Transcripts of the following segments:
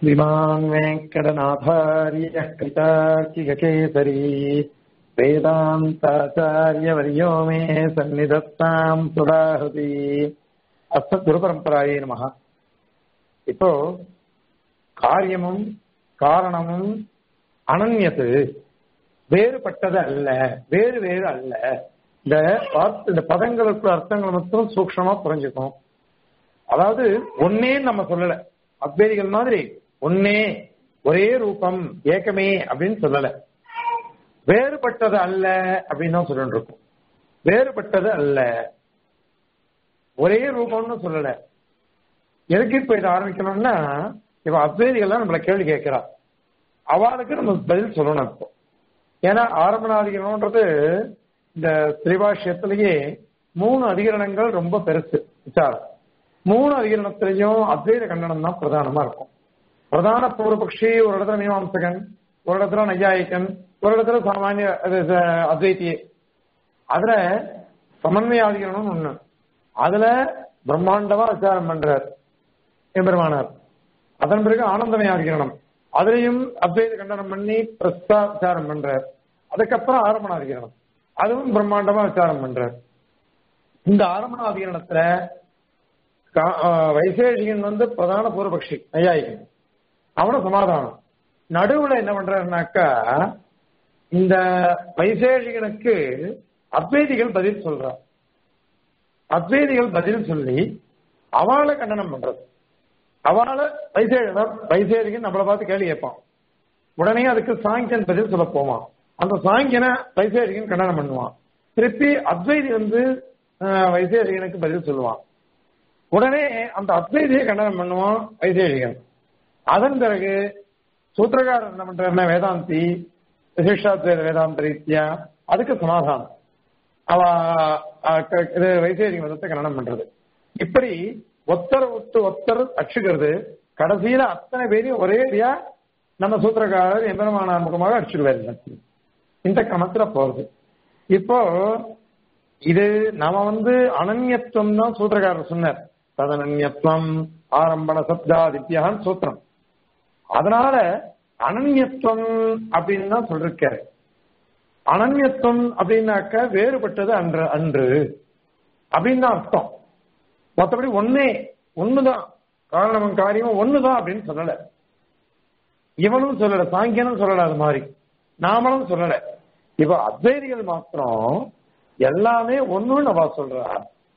श्रीमान् वेङ्कटनाथार्यः कवितार्किककेसरी वेदान्ताचार्यवर्यो मे सन्निधत्ताम् सुधाहृति அஸ்மத் குரு பரம்பராயே நமக இப்போ காரியமும் காரணமும் அனன்யத்து வேறுபட்டது அல்ல வேறு வேறு அல்ல இந்த வார்த்தை இந்த பதங்களுக்கு அர்த்தங்கள் மட்டும் சூக்ஷமா புரிஞ்சுக்கணும் அதாவது ஒன்னே நம்ம சொல்லல அத்வைதிகள் மாதிரி ஒன்னே ஒரே ரூபம் ஏக்கமே அப்படின்னு சொல்லல வேறுபட்டது அல்ல அப்படின்னு தான் சொல்லிட்டு இருக்கோம் வேறுபட்டது அல்ல ஒரே ரூபம்னு சொல்லல எதுக்கு இப்ப இதை ஆரம்பிக்கணும்னா இப்ப அத்வைதிகள்லாம் நம்மள கேள்வி கேட்கிறா அவளுக்கு நம்ம பதில் சொல்லணும் இப்போ ஏன்னா ஆரம்பணாதிகரணம்ன்றது இந்த ஸ்ரீபாஷ்யத்திலேயே மூணு அதிகரணங்கள் ரொம்ப பெருசு விசாரம் மூணு அதிகரணத்திலையும் அத்வைத கண்டனம் தான் பிரதானமா இருக்கும் பிரதான பூர்வபக்ஷி ஒரு இடத்துல மீமாம்சகன் ஒரு இடத்துல நையாயிக்கன் ஒரு இடத்துல சாமானிய அத்வைத்தியே அதுல சமன்வயாதிகரணம் ஒண்ணு அதுல பிரம்மாண்டமா விசாரம் பண்றார் எம்பெருமானார் அதன் பிறகு ஆனந்தமயாதிகரணம் அதுலயும் அத்வைத கண்டனம் பண்ணி பிரஸ்தா விசாரம் பண்றார் அதுக்கப்புறம் ஆரம்பணாதிகரணம் அதுவும் பிரம்மாண்டமா விசாரம் பண்றார் இந்த ஆரம்பணாதிகரணத்துல வைசேஷிகன் வந்து பிரதான பூர்வபக்ஷி நையாயிகன் அவனும் சமாதானம் நடுவுல என்ன பண்றாருனாக்கா இந்த வைசேஷிகனுக்கு அத்வைதிகள் பதில் சொல்றான் அத்வைதிகள் பதில் சொல்லி அவளை கண்டனம் பண்றது அவளை வைசே வைசேரிகன் நம்மளை பார்த்து கேள்வி கேட்பான் உடனே அதுக்கு சாங்கியன் பதில் சொல்ல போவான் அந்த சாங்கியனை வைசேரிகன் கண்டனம் பண்ணுவான் திருப்பி அத்வைதி வந்து வைசேரிகனுக்கு பதில் சொல்லுவான் உடனே அந்த அத்வைதியை கண்டனம் பண்ணுவான் வைசேரிகன் அதன் பிறகு சூத்திரகாரர் என்ன பண்றாருன்னா வேதாந்தி விசிஷ்டாத்வைத வேதாந்த ரீத்தியா அதுக்கு சமாதானம் அவ இது வைசேரி மதத்தை கண்டனம் பண்றது இப்படி ஒத்தர் ஒத்து ஒத்தர் அடிச்சுக்கிறது கடைசியில அத்தனை பேரையும் ஒரேடியா நம்ம சூத்திரக்காரர் எம்பெருமான முகமாக அடிச்சுடுவாரு இந்த கிரமத்துல போறது இப்போ இது நாம வந்து அனன்யத்துவம் தான் சூத்திரக்காரர் சொன்னார் ததனன்யத்துவம் ஆரம்பண சப்தாதித்யான்னு சூத்திரம் அதனால அனன்யத்துவம் அப்படின்னு தான் சொல்லிருக்காரு அனன்யத்துவம் அப்படின்னாக்க வேறுபட்டது அன்று அன்று அப்படின்னு தான் அர்த்தம் மற்றபடி ஒன்னே ஒண்ணுதான் காரணமும் காரியமும் ஒண்ணுதான் அப்படின்னு சொல்லல இவனும் சொல்லல சாங்கியனும் சொல்லல அது மாதிரி நாமளும் சொல்லல இப்ப அத்வைதிகள் மாத்திரம் எல்லாமே ஒண்ணுன்னு அவ சொல்றா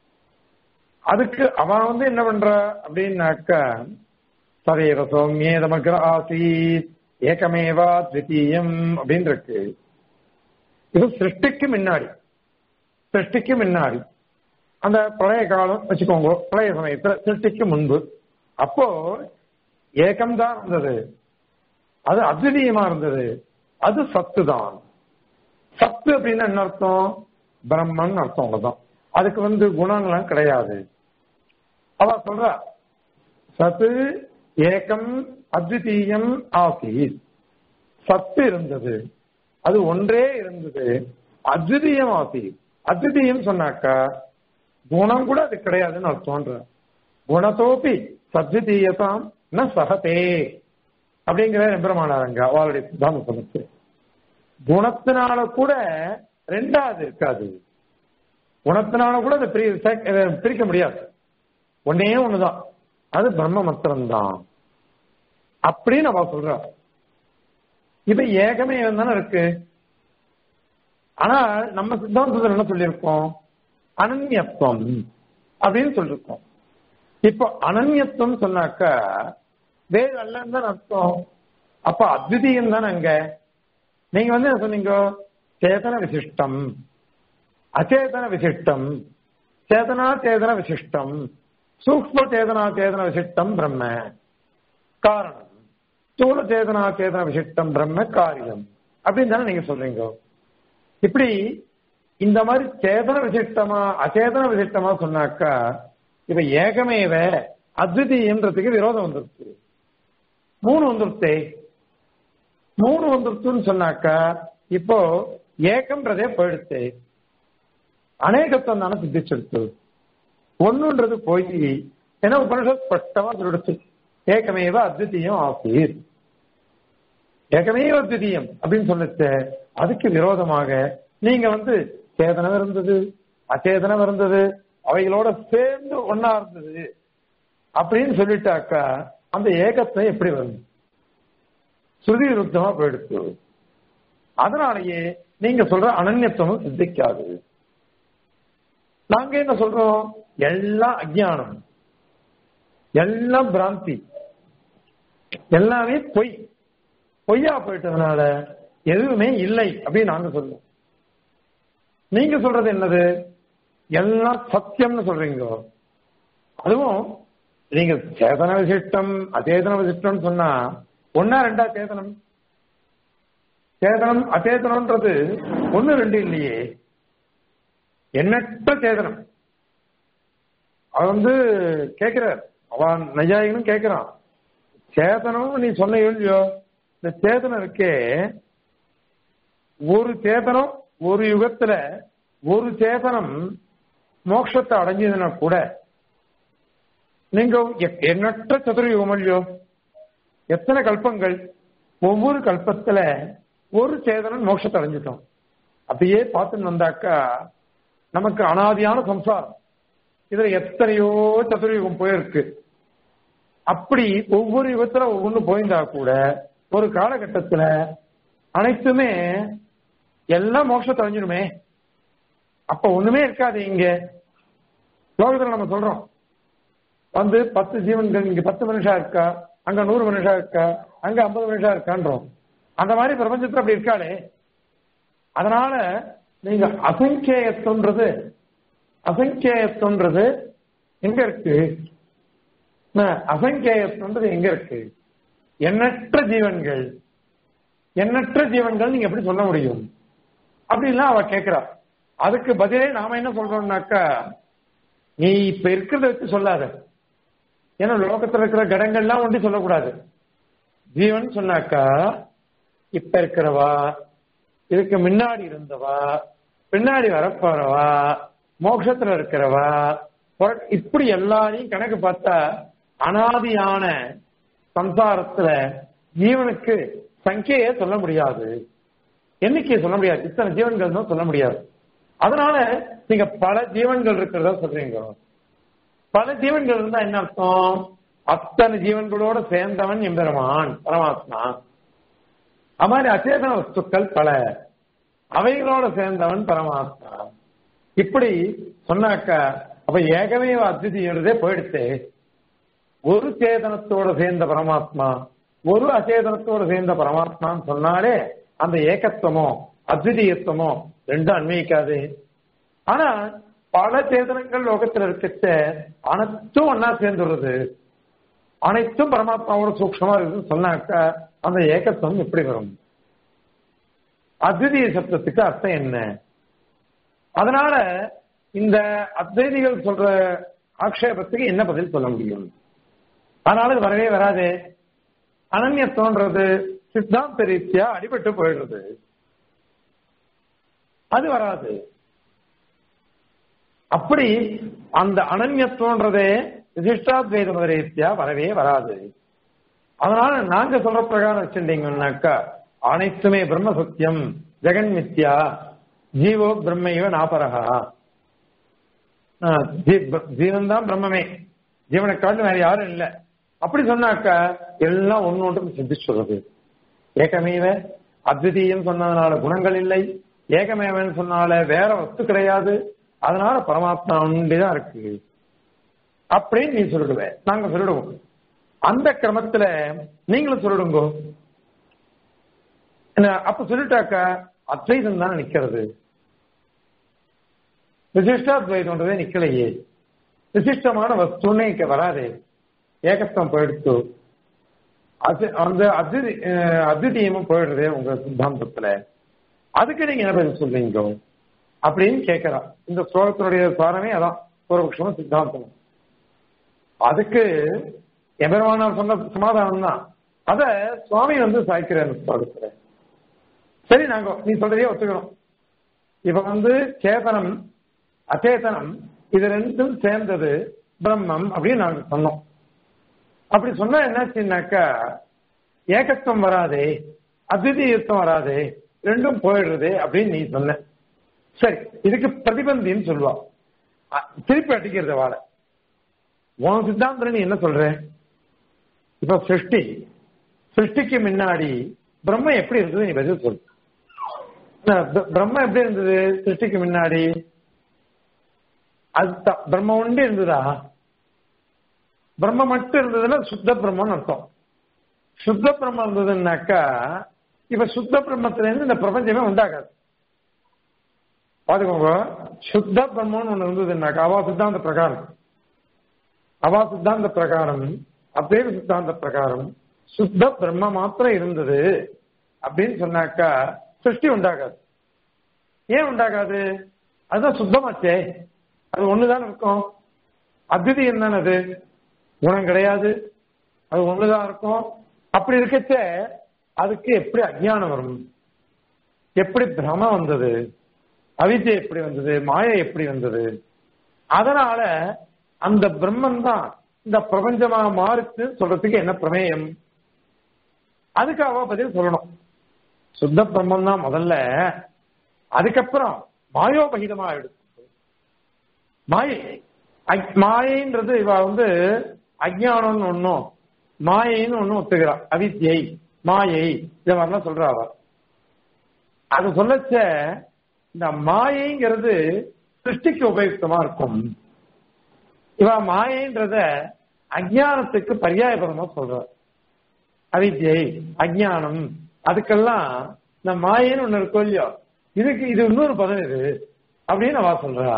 அதுக்கு அவன் வந்து என்ன பண்ற அப்படின்னாக்க சதேவ சௌமியே நமக்கு ஆசீத் ஏகமேவா த்விதீயம் அப்படின்னு இருக்கு இது சிருஷ்டிக்கு முன்னாடி சிருஷ்டிக்கு முன்னாடி அந்த பிரளய காலம் வச்சுக்கோங்க பிரளய சமயத்துல சிருஷ்டிக்கு முன்பு அப்போ ஏகம்தான் இருந்தது அது அத்விதீயமா இருந்தது அது சத்து தான் சத்து அப்படின்னு என்ன அர்த்தம் பிரம்மன் அர்த்தம் அவ்வளவுதான் அதுக்கு வந்து குணங்கள்லாம் கிடையாது அவ சொல்ற சத்து ஏகம் அத்விதீயம் ஆசீத் சத்து இருந்தது அது ஒன்றே இருந்தது அத்விதீயம் ஆசி அத்விதீயம் சொன்னாக்கா குணம் கூட அது கிடையாதுன்னு அர்த்தம்ன்ற குணத்தோப்பி சத்விதீயதாம் ந சகதே அப்படிங்கிற எம்பெருமானாரங்க அவளுடைய சித்தாந்த சொன்னது குணத்தினால கூட ரெண்டாவது இருக்காது குணத்தினால கூட அதை பிரிக்க முடியாது ஒன்னே ஒண்ணுதான் அது பிரம்ம மத்திரம்தான் அப்படின்னு அவ சொல்ற இது ஏகமே தானே இருக்கு ஆனா நம்ம சித்தாந்தத்தில் என்ன சொல்லியிருக்கோம் அனன்யத்துவம் அப்படின்னு சொல்லிருக்கோம் இப்போ அனன்யத்துவம் சொன்னாக்க வேறு அல்லன்னு தான் அர்த்தம் அப்ப அத்விதீயம் தானே அங்க நீங்க வந்து என்ன சொன்னீங்க சேதன விசிஷ்டம் அச்சேதன விசிஷ்டம் சேதனா சேதன விசிஷ்டம் சூக்ம சேதனா சேதன விசிஷ்டம் பிரம்ம காரணம் ஸ்தூல சேதனா சேதன விசிஷ்டம் பிரம்ம காரியம் அப்படின்னு தானே நீங்க சொல்றீங்க இப்படி இந்த மாதிரி சேதன விசிஷ்டமா அச்சேதன விசிஷ்டமா சொன்னாக்கா இப்ப ஏகமேவ அத்விதீயன்றதுக்கு விரோதம் வந்துருச்சு மூணு வந்துருத்தே மூணு வந்துருச்சுன்னு சொன்னாக்கா இப்போ ஏகம்ன்றதே போயிடுச்சு அநேகத்துவம் தானே சித்திச்சிருச்சு ஒண்ணுன்றது போய் ஏன்னா உபனிஷத் ஸ்பஷ்டமா சொல்லிடுச்சு ஏகமேவ அத்விதீயம் ஆசீர் ஏகமேவ அத்விதீயம் அப்படின்னு சொல்லிட்டு அதுக்கு விரோதமாக நீங்க வந்து சேதனம் இருந்தது அச்சேதனம் இருந்தது அவைகளோட சேர்ந்து ஒன்னா இருந்தது அப்படின்னு சொல்லிட்டாக்கா அந்த ஏகத்தை எப்படி வரும் ஸ்ருதி விருத்தமா போயிடுச்சு அதனாலேயே நீங்க சொல்ற அனன்யத்துவம் சித்திக்காது நாங்க என்ன சொல்றோம் எல்லாம் அஜ்ஞானம் எல்லாம் பிராந்தி எல்லாமே பொய் பொய்யா போயிட்டதுனால எதுவுமே இல்லை அப்படின்னு நாங்க சொல்லுவோம் நீங்க சொல்றது என்னது எல்லாம் சத்தியம்னு சொல்றீங்க அதுவும் நீங்க சேதன விசிஷ்டம் அச்சேதன விசிஷ்டம் சொன்னா ஒன்னா ரெண்டா சேதனம் சேதனம் அச்சேதனம்ன்றது ஒண்ணு ரெண்டு இல்லையே எண்ணற்ற சேதனம் அவன் வந்து கேட்கிறார் அவன் நையாயிகனும் கேட்கிறான் சேதனம் நீ சொன்ன இல்லையோ இந்த சேதனம் இருக்கே ஒரு சேதனம் ஒரு யுகத்துல ஒரு சேதனம் மோட்சத்தை அடைஞ்சதுன்னா கூட நீங்க எ- எண்ணற்ற சதுரயுகம் இல்லையோ எத்தனை கல்பங்கள் ஒவ்வொரு கல்பத்துல ஒரு சேதனம் மோட்சத்தை அடைஞ்சிட்டோம் அப்படியே பார்த்துன்னு வந்தாக்கா நமக்கு அனாதியான சம்சாரம் இதுல எத்தனையோ சதுரயுகம் போயிருக்கு அப்படி ஒவ்வொரு யுகத்துல ஒவ்வொன்று போயிருந்தா கூட ஒரு காலகட்டத்துல அனைத்துமே எல்லாம் மோட்சத்தை அடைஞ்சிருமே அப்ப ஒண்ணுமே இருக்காது இங்க லோகத்துல நம்ம சொல்றோம் வந்து பத்து ஜீவன்கள் இங்க பத்து மனுஷா இருக்கா அங்க நூறு மனுஷா இருக்கா அங்க ஐம்பது மனுஷா இருக்கான்றோம் அந்த மாதிரி பிரபஞ்சத்துல அப்படி இருக்காளே அதனால நீங்க அசங்கேயத்துன்றது அசங்கேயத்துன்றது எங்க இருக்கு அஹ், அசங்கேயத்துன்றது எங்க இருக்கு எண்ணற்ற ஜீவன்கள் எண்ணற்ற ஜீவன்கள் நீங்க எப்படி சொல்ல முடியும் அப்படின்லாம் அவ கேட்கிறா அதுக்கு பதிலே நாம என்ன சொல்றோம்னாக்கா நீ இப்ப இருக்கிறத வச்சு சொல்லாத ஏன்னா லோகத்துல இருக்கிற கடங்கள்லாம் ஒண்டி சொல்லக்கூடாது ஜீவன் சொன்னாக்கா இப்ப இருக்கிறவா இதுக்கு முன்னாடி இருந்தவா பின்னாடி வரப்போறவா மோட்சத்துல இருக்கிறவா புற- இப்படி எல்லாரையும் கணக்கு பார்த்தா அனாதியான சம்சாரத்துல ஜீவனுக்கு சங்கையே சொல்ல முடியாது எண்ணிக்கையை சொல்ல முடியாது இத்தனை ஜீவன்கள் தான் சொல்ல முடியாது அதனால நீங்க பல ஜீவன்கள் இருக்கிறதா சொல்றீங்க பல ஜீவன்கள் இருந்தா என்ன அர்த்தம் அத்தனை ஜீவன்களோட சேர்ந்தவன் எம்பெருமான் பரமாத்மா அது மாதிரி அச்சேதன வஸ்துக்கள் பல அவைகளோட சேர்ந்தவன் பரமாத்மா இப்படி சொன்னாக்கா அப்ப ஏகமே அத்விதீயதே போயிடுச்சு ஒரு சேதனத்தோட சேர்ந்த பரமாத்மா ஒரு அச்சேதனத்தோட சேர்ந்த பரமாத்மான்னு சொன்னாலே அந்த ஏகத்துவமோ அத்விதீயத்துவமோ ரெண்டும் அன்வயிக்காது ஆனா பல சேதனங்கள் லோகத்துல இருக்கச்ச அனைத்தும் ஒன்னா சேர்ந்துடுறது அனைத்தும் பரமாத்மாவோட சூக்ஷமா இருக்குன்னு சொன்னாக்கா அந்த ஏகத்துவம் எப்படி வரும் அத்விதீய சப்தத்துக்கு அர்த்தம் என்ன அதனால இந்த அத்வைதிகள் சொல்ற ஆக்ஷேபத்துக்கு என்ன பதில் சொல்ல முடியும் அதனால இது வரவே வராது அனன்யத்துவன்றது சித்தாந்த ரீதியா அடிபட்டு போயிடுறது அது வராது அப்படி அந்த அனன்யத்துவன்றதே விசிஷ்டாத்வைத ரீதியா வரவே வராது அதனால நாங்க சொல்ற பிரகாரம் வச்சுட்டீங்கன்னாக்கா அனைத்துமே பிரம்ம சத்தியம் ஜெகன் மித்யா ஜீவோ பிரம்மையோ நாபரகா ஜீவன் தான் பிரம்மமே ஜீவனை காட்டு வேற யாரும் இல்ல அப்படி சொன்னாக்கா எல்லாம் ஒன்னு ஒன்றும் சிந்திச்சு சொல்றது ஏகமேவ அத்விதீயம் சொன்னதுனால குணங்கள் இல்லை ஏகமேவன் சொன்னால வேற வஸ்து கிடையாது அதனால பரமாத்மா ஒன்றிதான் இருக்கு அப்படின்னு நீ சொல்லிடுவ நாங்க சொல்லிடுவோம் அந்த கிரமத்துல நீங்களும் சொல்லிடுங்க என்ன, அப்ப சொல்லிட்டாக்கா அத்வைதம் தான் நிக்கிறது விசிஷ்டாத்வைதம்ன்றதே நிக்கலையே விசிஷ்டமான வஸ்துன்னே இங்க வராதே ஏகத்துவம் போயிடுச்சு அது அந்த அத்வி அஹ் அத்விதீயமும் போயிடுறதே உங்க சித்தாந்தத்துல அதுக்கு நீங்க என்ன பதில் சொல்றீங்க அப்படின்னு கேட்கிறா இந்த ஸ்லோகத்தினுடைய சாரமே அதான் பூர்வபக்ஷமும் சித்தாந்தமும் அதுக்கு எபெருமானார் சொன்ன சமாதானம் தான் அத சுவாமி வந்து சாய்க்கிறார் இந்த ஸ்லோகத்துல சரி நாங்க நீ சொல்றதே ஒத்துக்கிறோம் இப்ப வந்து சேதனம் அச்சேதனம் இது ரெண்டும் சேர்ந்தது பிரம்மம் அப்படின்னு நாங்க சொன்னோம் அப்படி சொன்னா என்னாச்சுன்னாக்கா ஏகத்துவம் வராதே அத்விதீயத்துவம் வராதே ரெண்டும் போயிடுறது அப்படின்னு நீ சொன்ன சரி இதுக்கு பிரதிபந்தின்னு சொல்லுவா அ, திருப்பி அடிக்கிறத வாழ உன் சித்தாந்தம் நீ என்ன சொல்ற இப்ப சிருஷ்டி சிருஷ்டிக்கு முன்னாடி பிரம்ம எப்படி இருந்தது நீ பதில் சொல்லு அஹ் ப- பிரம்ம எப்படி இருந்தது சிருஷ்டிக்கு முன்னாடி அது த- பிரம்ம உண்டு இருந்ததா பிரம்ம மட்டும் இருந்ததுன்னா சுத்த பிரம்மன்னு அர்த்தம் சுத்த பிரம்மம் இருந்ததுன்னாக்கா இப்ப சுத்த பிரம்மத்துல இருந்து இந்த பிரபஞ்சமே உண்டாகாது பாத்துக்கோங்க சுத்த பிரம்மம்னு ஒண்ணு இருந்ததுன்னாக்கா அவா சித்தாந்த பிரகாரம் அவா சித்தாந்த பிரகாரம் அத்வைத சித்தாந்த பிரகாரம் சுத்த பிரம்ம மாத்திரம் இருந்தது அப்படின்னு சொன்னாக்கா சிருஷ்டி உண்டாகாது ஏன் உண்டாகாது அதுதான் சுத்தமாச்சே அது ஒண்ணுதான் இருக்கும் அத்விதீயம் தானே அது குணம் கிடையாது அது ஒண்ணுதான் இருக்கும் அப்படி இருக்கச்ச அதுக்கு எப்படி அஜ்ஞானம் வரும் எப்படி பிரமம் வந்தது அவித்யை எப்படி வந்தது மாயை எப்படி வந்தது அதனால அந்த பிரம்மன் தான் இந்த பிரபஞ்சமா மாறுச்சுன்னு சொல்றதுக்கு என்ன பிரமேயம் அதுக்கு அவ பதில் சொல்லணும் சுத்த பிரம்மம் தான் முதல்ல அதுக்கப்புறம் மாயோபகிதமா எடுத்து மாயை அக்- மாயைன்றது இவ வந்து அஜ்ஞானம்னு ஒண்ணும் மாயைன்னு ஒண்ணும் ஒத்துக்கிறா அவித்யை மாயை இத மாதிரிலாம் சொல்றா அவ அது சொல்லச்ச இந்த மாயைங்கிறது சிருஷ்டிக்கு உபயுக்தமா இருக்கும் இவ மாயைன்றத அஜ்ஞானத்துக்கு பரியாயபதமா சொல்ற அவித்யை அஜ்ஞானம் அதுக்கெல்லாம் இந்த மாயைன்னு ஒண்ணு இருக்கும் இல்லையோ இதுக்கு இது இன்னொரு பதம் இது அப்படின்னு அவ சொல்றா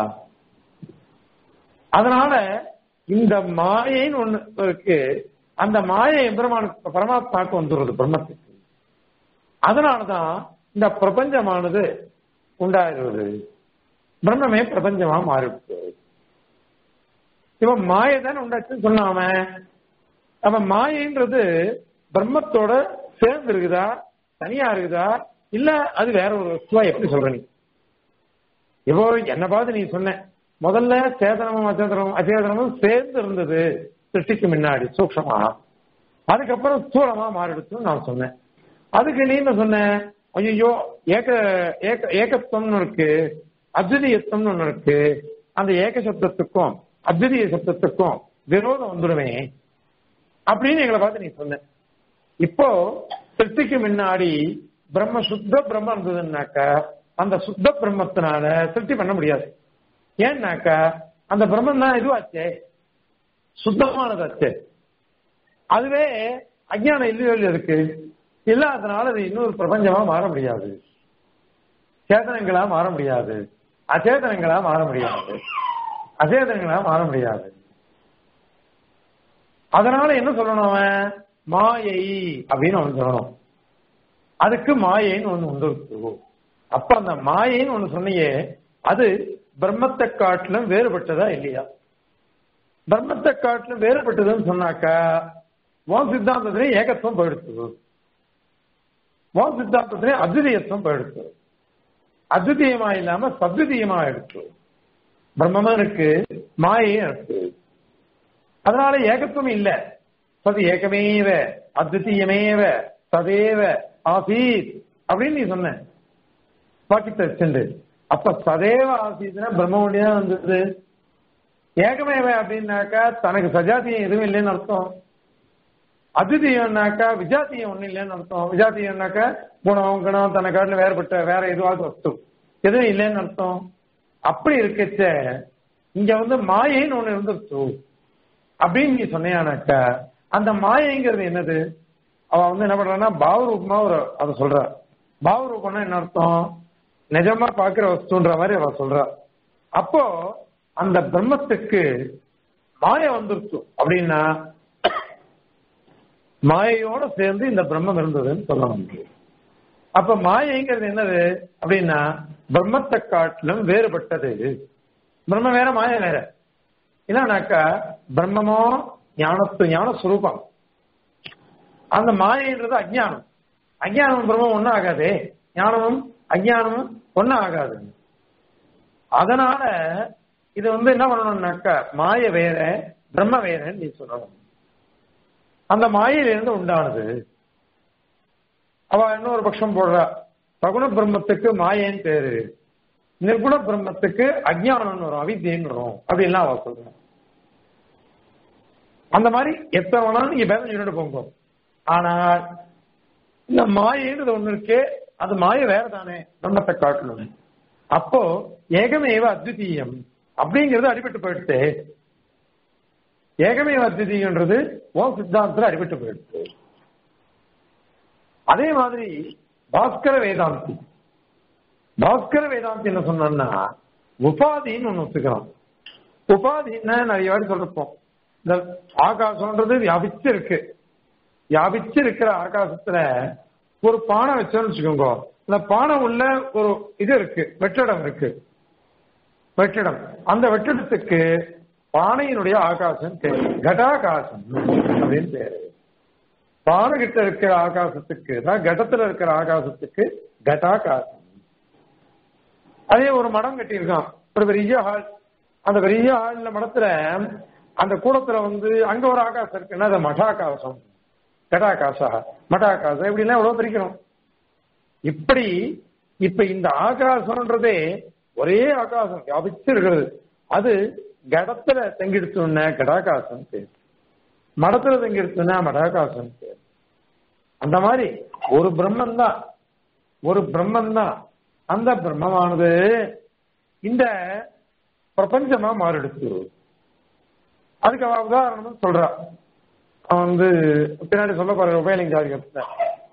அதனால இந்த மாயைன்னு ஒண்ணு இருக்கு அந்த மாயை எம்பெருமானுக்கு பரமாத்மாவுக்கு வந்துடுறது பிரம்மத்துக்கு அதனாலதான் இந்த பிரபஞ்சமானது உண்டாகிறது பிரம்மமே பிரபஞ்சமா மாறிடுச்சு இவன் மாயை தானே உண்டாச்சுன்னு சொன்னான் அவன் அவன் மாயைன்றது பிரம்மத்தோட சேர்ந்து இருக்குதா தனியா இருக்குதா இல்ல அது வேற ஒரு வஸ்துவா எப்படி சொல்ற நீ இப்போ என்ன பார்த்து நீ சொன்ன முதல்ல சேதனமும் அச்சேதனமும் அச்சேதனமும் சேர்ந்து இருந்தது சிருஷ்டிக்கு முன்னாடி சூக்ஷமா அதுக்கப்புறம் ஸ்தூலமா மாறிடுச்சுன்னு நான் சொன்னேன் அதுக்கு நீ என்ன சொன்ன ஐயோ ஏக ஏக ஏகத்துவம்னு இருக்கு அத்விதீயத்துவம்னு ஒண்ணு இருக்கு அந்த ஏக சப்தத்துக்கும் அத்விதீய சப்தத்துக்கும் விரோதம் வந்துடுமே அப்படின்னு எங்களை பார்த்து நீ சொன்ன இப்போ சிருஷ்டிக்கு முன்னாடி பிரம்ம சுத்த பிரம்மம் இருந்ததுன்னாக்கா அந்த சுத்த பிரம்மத்தினால சிருஷ்டி பண்ண முடியாது ஏன்னாக்கா அந்த பிரம்மம் தான் இதுவாச்சே சுத்தமானதாச்சே அதுவே அஜ்ஞானம் இல்லையோ இல்லையோ இருக்கு இல்லாதனால அது இன்னொரு பிரபஞ்சமா மாற முடியாது சேதனங்களா மாற முடியாது அச்சேதனங்களா மாற முடியாது அச்சேதனங்களா மாற முடியாது அதனால என்ன சொல்லணும் அவன் மாயை அப்படின்னு அவன் சொல்லணும் அதுக்கு மாயைன்னு ஒண்ணு உண்டு இருக்கு. அப்ப அந்த மாயைன்னு ஒண்ணு சொன்னியே அது பிரம்மத்தை காட்டிலும் வேறுபட்டதா இல்லையா பிரம்மத்தை காட்டிலும் வேறுபட்டதுன்னு சொன்னாக்கா உன் சித்தாந்தத்திலே ஏகத்துவம் போயிடுச்சு உன் சித்தாந்தத்திலே அத்விதீயத்துவம் போயிடுச்சு அத்விதீயமா இல்லாம சத்விதீயமா எடுத்து பிரம்மமும் இருக்கு மாயையும் இருக்கு அதனால ஏகத்துவம் இல்ல சது ஏகமேவ அத்விதீயமேவ சதேவ ஆசீத் அப்படின்னு நீ சொன்ன பாக்கித்த வச்சுண்டு அப்ப சதேவ ஆசீத்னா பிரம்ம ஒண்டிதான் வந்தது ஏகமேவ அப்படின்னாக்கா தனக்கு சஜாத்தியம் எதுவும் இல்லைன்னு அர்த்தம் அதிதீயம்னாக்கா விஜாத்தியம் ஒண்ணு இல்லைன்னு அர்த்தம் விஜாத்தியம்னாக்கா குணம் குணம் தன்னை காட்டில வேறுபட்ட வேற எதுவாக வஸ்து எதுவும் இல்லைன்னு அர்த்தம் அப்படி இருக்கச்ச இங்க வந்து மாயைன்னு ஒண்ணு இருந்துருச்சு அப்படின்னு நீ சொன்னியானாக்கா அந்த மாயைங்கிறது என்னது அவ வந்து என்ன பண்றான்னா பாவரூபமா ஒரு அதை சொல்ற பாவரூபம்னா என்ன அர்த்தம் நிஜமா பாக்குற வஸ்துன்ற மாதிரி அவ சொல்றா அப்போ அந்த பிரம்மத்துக்கு மாய வந்துருச்சு அப்படின்னா மாயையோட சேர்ந்து இந்த பிரம்மம் இருந்ததுன்னு சொல்ல முடியும் அப்ப மாயைங்கிறது என்னது அப்படின்னா பிரம்மத்தை காட்டிலும் வேறுபட்டது பிரம்ம வேற மாய வேற என்னன்னாக்கா பிரம்மமோ ஞானத்து ஞான சுரூபம் அந்த மாயைன்றது அஜ்ஞானம் அஜ்ஞானம் பிரம்மம் ஒன்றும் ஆகாதே ஞானமும் அஜ்ஞானமும் ஒன்றும் ஆகாது அதனால இது வந்து என்ன பண்ணணும்னாக்கா மாய வேற பிரம்ம வேறன்னு நீ சொல்லணும் அந்த மாயையிலிருந்து உண்டானது அவ இன்னொரு பட்சம் போடுறா சகுண பிரம்மத்துக்கு மாயேன்னு பேரு நிர்குண பிரம்மத்துக்கு அஜ்ஞானம்னு வரும் அவித்தியன்னு வரும் அப்படின்லாம் அவ சொல்றான் அந்த மாதிரி எத்தனை வேணாலும் நீங்க பேதம் சொல்லிட்டு போங்க ஆனால் இந்த மாயைன்றது ஒண்ணு இருக்கே அது மாய வேற தானே பிரம்மத்தை காட்டணும் அப்போ ஏகமேவ அத்விதீயம் அப்படிங்கிறது அடிபட்டு போயிடுத்து ஏகமேவ அத்விதீயன்றது ஓ சித்தாந்தத்துல அடிபட்டு போயிடுச்சு அதே மாதிரி பாஸ்கர வேதாந்தி பாஸ்கர வேதாந்தி என்ன சொன்னா உபாதின்னு ஒண்ணு ஒத்துக்கலாம் உபாதின்னு நிறைய வாட்டி சொல்லிருப்போம் இந்த ஆகாசம்ன்றது வியாபிச்சு இருக்கு வியாபிச்சு இருக்கிற ஆகாசத்துல ஒரு பானை வச்சோம்னு வச்சுக்கோங்க இந்த பானை உள்ள ஒரு இது இருக்கு வெற்றிடம் இருக்கு வெற்றிடம் அந்த வெற்றிடத்துக்கு பானையினுடைய ஆகாசம் பேரு கடாகாசம் அப்படின்னு பேரு பானை கிட்ட இருக்கிற ஆகாசத்துக்கு தான் கடத்துல இருக்கிற ஆகாசத்துக்கு கடாகாசம் அதே ஒரு மடம் கட்டியிருக்கான் ஒரு பெரிய ஹால் அந்த பெரிய ஹால்ல மடத்துல அந்த கூடத்துல வந்து அங்க ஒரு ஆகாசம் இருக்குன்னா அது மடாகாசம் கடாகாசா மடாகாசம் இப்படிலாம் எவ்வளவு பிரிக்கணும் இப்படி இப்ப இந்த ஆகாசம்ன்றதே ஒரே ஆகாசம் வியாபிச்சு இருக்கிறது அது கடத்துல தங்கிடுச்சோன்ன கடாகாசம் பேர் மடத்துல தங்கிடுச்சுன்னா மடாகாசம் பேர் அந்த மாதிரி ஒரு பிரம்மன் தான் ஒரு பிரம்மன் தான் அந்த பிரம்மமானது இந்த பிரபஞ்சமா மாறிடுச்சு அதுக்கு அவ உதாரணம் சொல்றா அவன் வந்து பின்னாடி சொல்ல போற உபயலிங்க ஜாதிகத்துல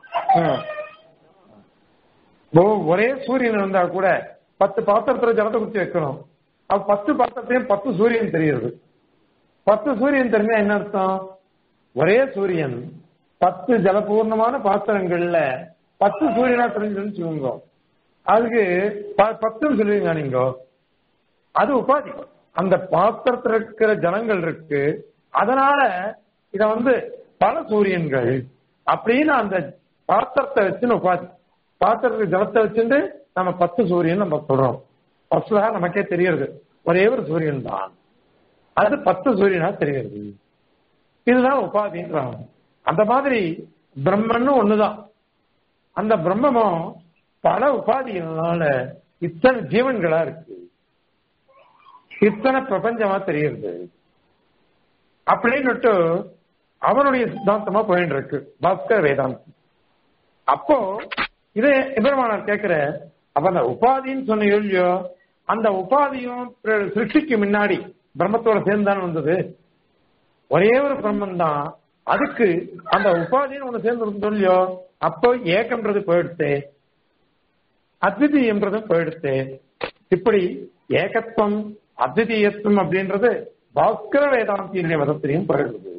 ஒரே சூரியன் இருந்தா கூட பத்து பாத்திரத்துல ஜலத்தை குத்தி வைக்கணும் அப்ப பத்து பாத்திரத்தையும் பத்து சூரியன் தெரியுது பத்து சூரியன் தெரிஞ்சா என்ன அர்த்தம் ஒரே சூரியன் பத்து ஜலபூர்ணமான பாத்திரங்கள்ல பத்து சூரியனா தெரிஞ்சுன்னு சொல்லுங்க அதுக்கு பத்துன்னு சொல்லுவீங்க நீங்க அது உபாதி அந்த பாத்திரத்தில் இருக்கிற ஜனங்கள் இருக்கு அதனால இத வந்து பல சூரியன்கள் அப்படின்னு அந்த பாத்திரத்தை வச்சுன்னு உபாதி பாத்திரத்துக்கு ஜலத்தை வச்சுட்டு நம்ம பத்து சூரியன் நம்ம சொல்றோம் ஃபர்ஸ்ட்ல நமக்கே தெரியறது ஒரே ஒரு சூரியன் தான் அது பத்து சூரியனா தெரிகிறது இதுதான் உபாதின்றாங்க அந்த மாதிரி பிரம்மன்னு ஒண்ணுதான் அந்த பிரம்மமும் பல உபாதிகளால இத்தனை ஜீவன்களா இருக்கு இத்தனை பிரபஞ்சமா தெரியுது அப்படின்னுட்டு அவனுடைய சித்தாந்தமா போயிட்டு இருக்கு பாஸ்கர் வேதாந்தம் அப்போ இதே எபெருமானார் கேட்கிற அப்ப அந்த உபாதின்னு சொன்ன இல்லையோ அந்த உபாதியும் சிருஷ்டிக்கு முன்னாடி பிரம்மத்தோட சேர்ந்தானே வந்தது ஒரே ஒரு பிரம்மன் தான் அதுக்கு அந்த உபாதின்னு ஒண்ணு சேர்ந்து இருந்தோம் இல்லையோ அப்போ ஏக்கம்ன்றது போயிடுத்து அத்விதீயம்ன்றதும் போயிடுத்து இப்படி ஏகத்துவம் அத்விதீயத்துவம் அப்படின்றது பாஸ்கர வேதாந்தியினுடைய மதத்திலையும் போயிடுது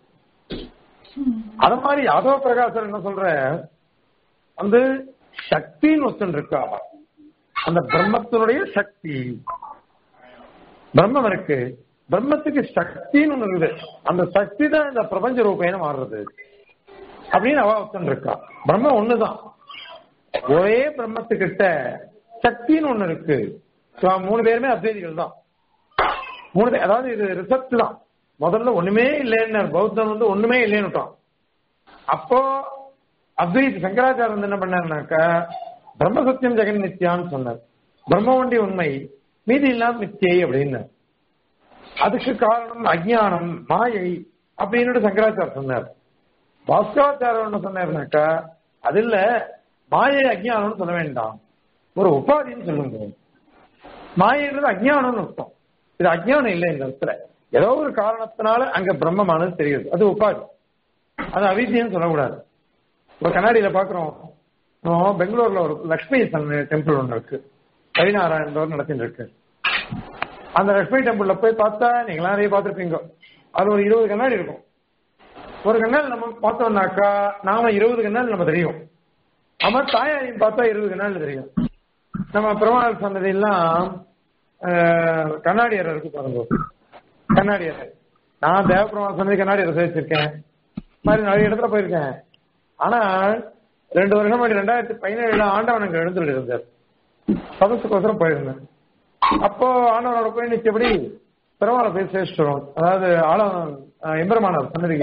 அது மாதிரி யாதவ பிரகாசர் என்ன சொல்ற வந்து சக்தின்னு ஒருத்தன் இருக்கா அந்த பிரம்மத்தினுடைய சக்தி பிரம்மம் இருக்கு பிரம்மத்துக்கு சக்தின்னு ஒண்ணு இருக்குது அந்த சக்தி தான் இந்த பிரபஞ்ச ரூபேன மாறுறது அப்படின்னு அவ ஒருத்தன் இருக்கா பிரம்மம் ஒண்ணுதான் ஒரே பிரம்மத்துக்கிட்ட சக்தின்னு ஒண்ணு இருக்கு மூணு பேருமே அத்வைதிகள் தான் மூணு பேர் அதாவது இது ரிசர்ச் தான் முதல்ல ஒண்ணுமே இல்லைன்னு பௌத்தம் வந்து ஒண்ணுமே இல்லைன்னு அப்போ அத்வைத் சங்கராச்சாரம் வந்து என்ன பண்ணாருனாக்கா பிரம்ம சத்தியம் ஜெகன் நித்யான்னு சொன்னார் பிரம்ம ஒண்டி உண்மை மீதி இல்லாம நித்தியை அப்படின்னு அதுக்கு காரணம் அஜ்ஞானம் மாயை அப்படின்னு சங்கராச்சாரம் சொன்னார் பாஸ்கராச்சாரம் என்ன சொன்னாருனாக்கா அது இல்ல மாயை அஜ்ஞானம்னு சொல்ல வேண்டாம் ஒரு உபாதின்னு சொல்லுங்க மாயைன்றது அஜ்ஞானம்னு அர்த்தம் இது அஜ்ஞானம் இல்லை இந்த இடத்துல ஏதோ ஒரு காரணத்தினால அங்க பிரம்மமானது தெரியுது அது உபாதி அது அவித்தியன்னு சொல்லக்கூடாது ஒரு கண்ணாடியில பாக்குறோம் பெங்களூர்ல ஒரு லக்ஷ்மி டெம்பிள் ஒன்று இருக்கு ஹரிநாராயணன் நடத்திட்டு இருக்கு அந்த லக்ஷ்மி டெம்பிள்ல போய் பார்த்தா நீங்களாம் நிறைய பார்த்துருப்பீங்க அது ஒரு இருபது கண்ணாடி இருக்கும் ஒரு கண்ணாடி நம்ம பார்த்தோம்னாக்கா நாம இருபது கண்ணாடி நம்ம தெரியும் ஆமா தாயாரியும் பார்த்தா இருபது கண்ணாடி தெரியும் நம்ம பெருமாள் சன்னதியெல்லாம் கண்ணாடி அறை இருக்கு பாருங்க கண்ணாடி அறை நான் தேவபெருமாள் சன்னதி கண்ணாடி அறை வச்சிருக்கேன் மாதிரி நிறைய இடத்துல போயிருக்கேன் ஆனா ரெண்டு வருஷம் முன்னாடி ரெண்டாயிரத்தி பதினேழுல ஆண்டவன் அங்க எழுந்துட்டு இருந்தார் சதசுக்கோசரம் போயிருந்தேன் அப்போ ஆண்டவனோட போய் நிச்சயப்படி பெருமாளை போய் சேஷ்டரும் அதாவது ஆழம் எம்பெருமானார் சன்னதிக்கு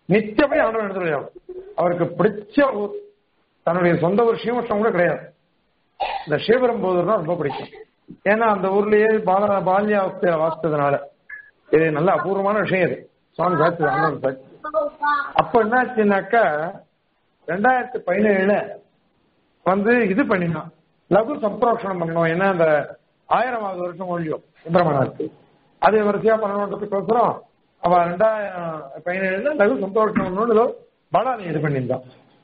நிச்சயப்படி ஆண்டவன் எடுத்துருவார் அவருக்கு பிடிச்ச ஊர் தன்னுடைய சொந்த ஒரு ஸ்ரீமுஷ்டம் கூட கிடையாது இந்த ஸ்ரீபெரும்போதூர் தான் ரொம்ப பிடிக்கும் ஏன்னா அந்த ஊர்லயே பால பால்யாவஸ்தையில வாசித்ததுனால இது நல்ல அபூர்வமான விஷயம் இது சுவாமி சாட்சி ஆண்டவன் சாட்சி அப்ப என்னாச்சுனாக்கா ரெண்டாயிரத்தி பதினேழுல வந்து இது பண்ணினான் லகு சம்பிரோஷணம் பண்ணணும் ஏன்னா அந்த ஆயிரமாவது வருஷம் ஒழியும் சுப்பிரமணியத்துக்கு அது வரிசையா பண்ணணுன்றதுக்கோசரம் அவ ரெண்டாயிரம் பதினேழுல லகு சம்பிரோஷணம் பண்ணணும்னு ஏதோ பலாலி இது பண்ணியிருந்தான்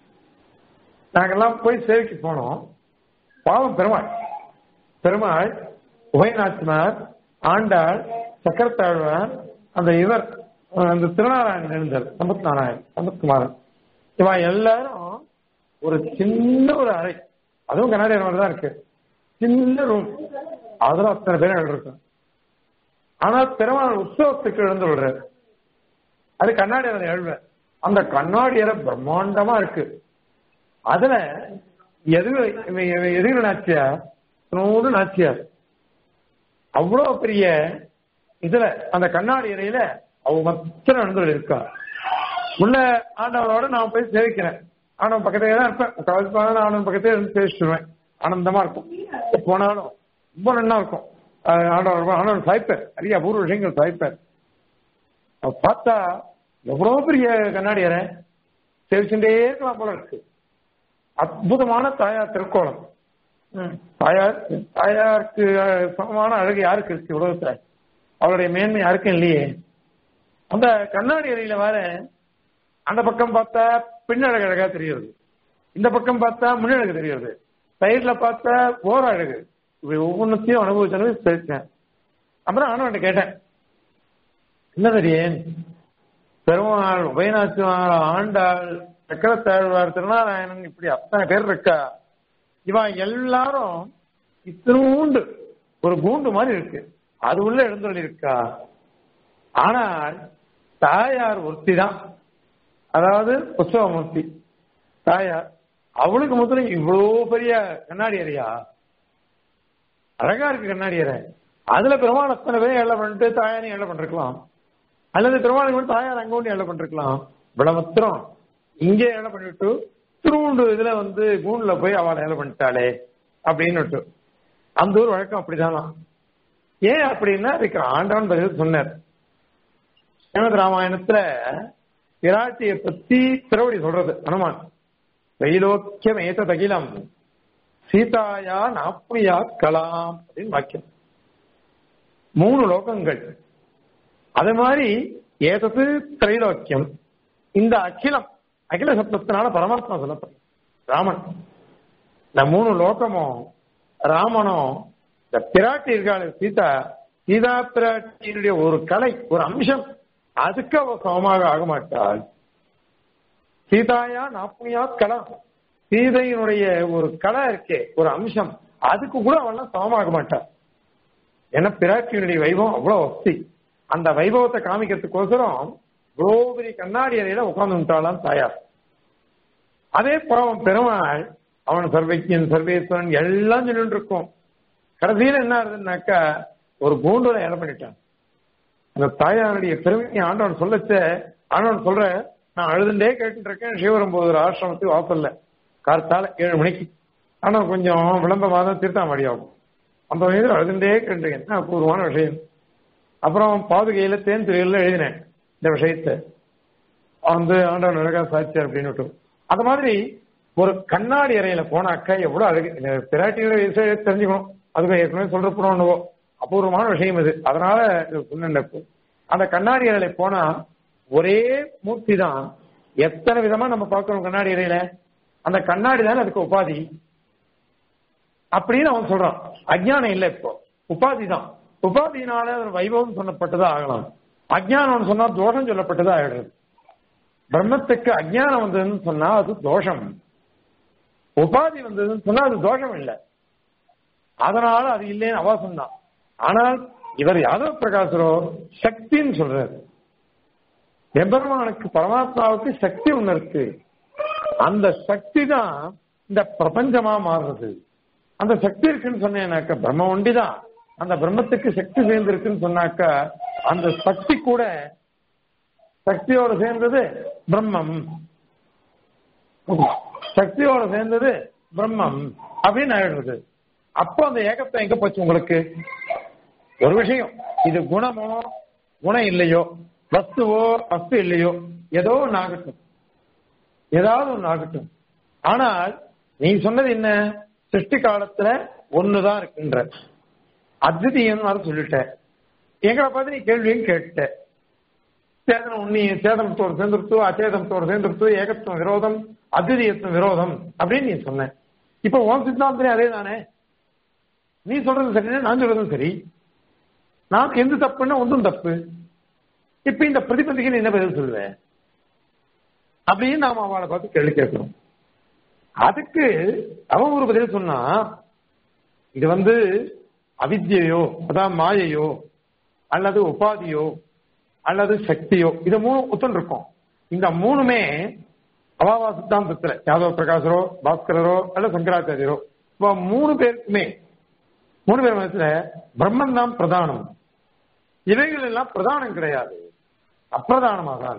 நாங்கெல்லாம் போய் சேவைக்கு போனோம் பாவம் பெருமாள் பெருமாள் உபயநாச்சினார் ஆண்டாள் சக்கரத்தாழ்வார் அந்த இவர் அந்த திருநாராயணன் எழுந்தார் சம்பத் நாராயணன் சம்பத்குமாரன் இவன் எல்லாரும் ஒரு சின்ன ஒரு அறை அதுவும் கண்ணாடி மாதிரி தான் இருக்கு சின்ன ரூம் அதுல அத்தனை பேர் எழுதிருக்கும் ஆனா பெருமாள் உற்சவத்துக்கு எழுந்து விடுறாரு அது கண்ணாடி அறை எழுவேன் அந்த கண்ணாடி அறை பிரம்மாண்டமா இருக்கு அதுல எது எதிர நாச்சியார் நூறு நாச்சியார் அவ்வளவு பெரிய இதுல அந்த கண்ணாடி அறையில அவ மத்திர நண்பர்கள் இருக்கா உள்ள ஆண்டவரோட நான் போய் சேவிக்கிறேன் ஆண்டவன் பக்கத்துல தான் இருப்பேன் கவலைப்பான ஆண்டவன் பக்கத்தே இருந்து சேவிச்சுடுவேன் ஆனந்தமா இருக்கும் போனாலும் ரொம்ப நல்லா இருக்கும் ஆண்டவர் ஆண்டவன் சாய்ப்பார் நிறைய அபூர்வ விஷயங்கள் சாய்ப்பார் பார்த்தா எவ்வளவு பெரிய கண்ணாடி அறை சேவிச்சுட்டே இருக்கலாம் போல இருக்கு அற்புதமான தாயார் திருக்கோலம் தாயார் தாயாருக்கு சமமான அழகு யாருக்கு இருக்கு உலகத்துல அவளுடைய மேன்மை யாருக்கும் இல்லையே அந்த கண்ணாடி அறையில வர அந்த பக்கம் பார்த்தா பின்னழகு அழகா தெரியுது இந்த பக்கம் பார்த்தா முன்னழகு தெரியுது சைட்ல பார்த்தா ஓர அழகு இப்படி ஒவ்வொன்றத்தையும் அனுபவிச்சு பேசினேன் அப்புறம் ஆனவன் கேட்டேன் என்ன தெரியும் பெருமாள் உபயநாச்சிமார் ஆண்டாள் சக்கரத்தாழ்வார் திருநாராயணன் இப்படி அத்தனை பேர் இருக்கா இவன் எல்லாரும் இத்தனூண்டு ஒரு கூண்டு மாதிரி இருக்கு அது உள்ள எழுந்தொழி இருக்கா ஆனால் தாயார் ஒருத்தி தான் அதாவது உற்சவமூர்த்தி தாயார் அவளுக்கு முதல்ல இவ்வளோ பெரிய கண்ணாடி அறையா அழகா இருக்கு கண்ணாடி அறை அதுல பெருமாள் அத்தனை பேர் ஏழை பண்ணிட்டு தாயாரையும் ஏழை பண்ணிருக்கலாம் அல்லது பெருமாளுக்கு மட்டும் தாயார் அங்க ஒன்று ஏழை பண்ணிருக்கலாம் விளமத்திரம் இங்கே ஏழை பண்ணிவிட்டு திருவுண்டு இதுல வந்து கூண்டுல போய் அவளை ஏழை பண்ணிட்டாளே அப்படின்னு அந்த ஊர் வழக்கம் அப்படிதானா ஏன் அப்படின்னா அதுக்கு ஆண்டவன் பதில் சொன்னார் ஸ்ரீமத் ராமாயணத்துல பிராட்டிய பத்தி திருவடி சொல்றது அனுமான் வெயிலோக்கியம் ஏத்த தகிலம் சீதாயா நாப்னியா கலாம் அப்படின்னு வாக்கியம் மூணு லோகங்கள் அது மாதிரி ஏதது திரைலோக்கியம் இந்த அகிலம் அகில சப்தத்தினால பரமாத்மா சொல்லப்படும் ராமன் இந்த மூணு லோகமும் ராமனும் இந்த பிராட்டி இருக்காள் சீதா சீதா பிராட்டியினுடைய ஒரு கலை ஒரு அம்சம் அதுக்கு அவ சமமாக ஆக மாட்டாள் சீதாயா நாப்னியா கலா சீதையினுடைய ஒரு கலை இருக்கே ஒரு அம்சம் அதுக்கு கூட அவெல்லாம் சமமாக மாட்டாள் ஏன்னா பிராட்டியினுடைய வைபவம் அவ்வளவு வசதி அந்த வைபவத்தை காமிக்கிறதுக்கோசரம் கோபுரி கண்ணாடி அறையில உட்கார்ந்து விட்டாளாம் தாயார் அதே புறம் பெருமாள் அவன் சர்வஜன் சர்வேஸ்வரன் எல்லாம் சொல்லிட்டு இருக்கும் கடைசியில என்ன ஆகுதுன்னாக்கா ஒரு கூண்டுல இடம் பண்ணிட்டான் அந்த தாயாருடைய பெருமையை ஆண்டவன் சொல்லச்ச ஆண்டவன் சொல்ற நான் அழுதுண்டே கேட்டுட்டு இருக்கேன் சிவரம்போதர் ஆசிரமத்துக்கு வாசல்ல கார்த்தால ஏழு மணிக்கு ஆனா கொஞ்சம் விளம்பரமாக தான் திருத்தாமடி ஆகும் அந்த வயதில் அழுதுண்டே கேட்டுருக்கேன் என்ன அபூர்வமான விஷயம் அப்புறம் பாதுகையில தேன் துறையில எழுதினேன் இந்த விஷயத்தை வந்து ஆண்டவன் அழகா சாட்சியார் அப்படின்னு அது மாதிரி ஒரு கண்ணாடி அறையில போனாக்கா எவ்வளவு அழகு பிராட்டியோட விஷயம் தெரிஞ்சுக்கணும் அதுக்கு ஏற்கனவே சொல்றப்போ அபூர்வமான விஷயம் இது அதனால சொன்னேன் அந்த கண்ணாடி அறையில போனா ஒரே மூர்த்தி தான் எத்தனை விதமா நம்ம பார்க்கணும் கண்ணாடி அறையில அந்த கண்ணாடி தானே அதுக்கு உபாதி அப்படின்னு அவன் சொல்றான் அஜ்ஞானம் இல்லை இப்போ உபாதி தான் உபாதியினால வைபவம் சொல்லப்பட்டதா ஆகலாம் அஜ்ஞானம் சொன்னா தோஷம் சொல்லப்பட்டதா ஆயிடுறது பிரம்மத்துக்கு அஜ்ஞானம் வந்ததுன்னு சொன்னா அது தோஷம் உபாதி வந்ததுன்னு சொன்னா அது தோஷம் இல்லை அதனால அது இல்லைன்னு அவாசம் தான் ஆனால் இவர் யாதவ பிரகாசரோ சக்தின்னு சொல்றாரு எம்பெருமானுக்கு பரமாத்மாவுக்கு சக்தி ஒண்ணு இருக்கு அந்த சக்தி தான் இந்த பிரபஞ்சமா மாறுறது அந்த சக்தி இருக்குன்னு சொன்னேனாக்க பிரம்ம ஒண்டிதான் அந்த பிரம்மத்துக்கு சக்தி சேர்ந்திருக்குன்னு சொன்னாக்கா அந்த சக்தி கூட சக்தியோட சேர்ந்தது பிரம்மம் சக்தியோட சேர்ந்தது பிரம்மம் அப்படின்னு ஆயிடுறது அப்போ அந்த ஏகத்தை எங்க போச்சு உங்களுக்கு ஒரு விஷயம் இது குணமோ குணம் இல்லையோ வஸ்துவோ வஸ்து இல்லையோ ஏதோ ஒன்று ஆகட்டும் ஏதாவது ஒன்று ஆகட்டும் ஆனால் நீ சொன்னது என்ன சிருஷ்டி காலத்துல ஒண்ணுதான் இருக்குன்ற அத்விதீயம் சொல்லிட்ட எங்களை பார்த்து நீ கேள்வியும் கேட்ட சேதனம் உன்னி சேதனத்தோடு சேர்ந்துருத்து அச்சேதனத்தோடு சேர்ந்துருத்து ஏகத்துவம் விரோதம் அத்விதீயத்துவம் விரோதம் அப்படின்னு நீ சொன்ன இப்ப உன் சித்தாந்தமே அதே தானே நீ சொல்றது சரி நான் சொல்றதும் சரி நான் எந்த தப்புன்னா ஒன்றும் தப்பு இப்ப இந்த பிரதிபந்திக்கு நீ என்ன பதில் சொல்லுவேன் அப்படின்னு நாம அவளை பார்த்து கேள்வி கேட்கிறோம் அதுக்கு அவன் ஒரு பதில் சொன்னா இது வந்து அவித்யையோ அதான் மாயையோ அல்லது உபாதியோ அல்லது சக்தியோ இது மூணு ஒத்துன்னு இருக்கும் இந்த மூணுமே அவாவா சித்தாந்தத்துல யாதவ பிரகாசரோ பாஸ்கரரோ அல்ல சங்கராச்சாரியரோ இப்போ மூணு பேருக்குமே மூணு பேர் மனசுல பிரம்மன் தான் பிரதானம் இவைகள் எல்லாம் பிரதானம் கிடையாது அப்பிரதானமாக தான்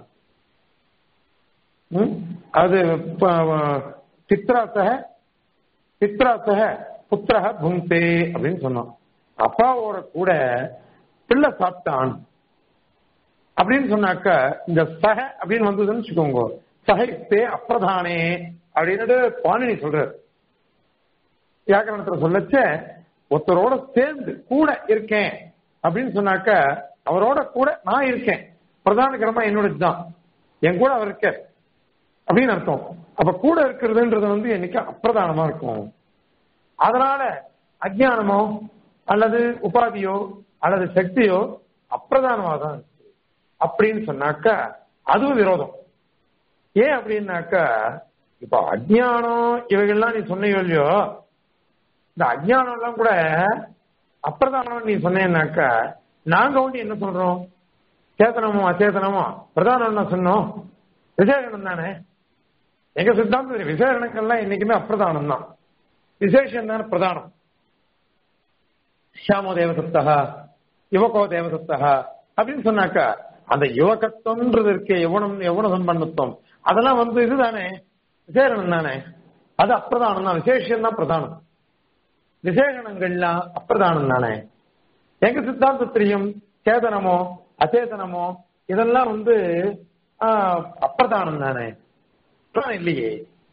ம்? அது பித்ராசக பித்ராசக புத்திரக புங்தே அப்படின்னு சொன்னோம் அப்பாவோட கூட பிள்ளை சாப்பிட்டான் அப்படின்னு சொன்னாக்க இந்த சக அப்படின்னு வந்ததுன்னு வச்சுக்கோங்க சகைத்தே அப்பிரதானே அப்படின்னு பாணினி சொல்றாரு வியாக்கரணத்துல சொல்லச்ச ஒருத்தரோட சேர்ந்து கூட இருக்கேன் அப்படின்னு சொன்னாக்க அவரோட கூட நான் இருக்கேன் பிரதான கிரமா என்னோட தான் என் கூட அவர் இருக்கார் அப்படின்னு அர்த்தம் அப்ப கூட இருக்கிறதுன்றது வந்து என்னைக்கு அப்பிரதானமா இருக்கும் அதனால அஜ்ஞானமோ அல்லது உபாதியோ அல்லது சக்தியோ அப்பிரதானமா தான் இருக்கு அப்படின்னு சொன்னாக்க அதுவும் விரோதம் ஏன் அப்படின்னாக்கா இப்ப அஜ்ஞானம் இவைகள்லாம் நீ சொன்னையோ இல்லையோ இந்த அஜ்ஞானம் எல்லாம் கூட அப்பிரதானம் நீ சொன்னேன்னாக்கா நாங்க வந்து என்ன சொல்றோம் சேத்தனமோ அச்சேதனமோ பிரதானம் சொன்னோம் விசேஷனம் தானே எங்க சித்தாந்தம் விசேஷனுக்கெல்லாம் என்னைக்குமே அப்பிரதானம் தான் விசேஷம் தானே பிரதானம் ஷியாமோ தேவதத்தா யுவகோ தேவதத்தா அப்படின்னு சொன்னாக்கா அந்த யுவகத்துவம்ன்றது இருக்கே எவனம் எவன சம்பந்தத்துவம் அதெல்லாம் வந்து இதுதானே விசேஷனம் தானே அது அப்பிரதானம் தான் விசேஷம் தான் பிரதானம் விசேஷணங்கள்லாம் அப்பிரதானம் தானே எங்க சித்தாந்தத்திலையும் சேதனமோ அச்சேதனமோ இதெல்லாம் வந்து ஆஹ், அப்பிரதானம் தானே பிரதானம் இல்லையே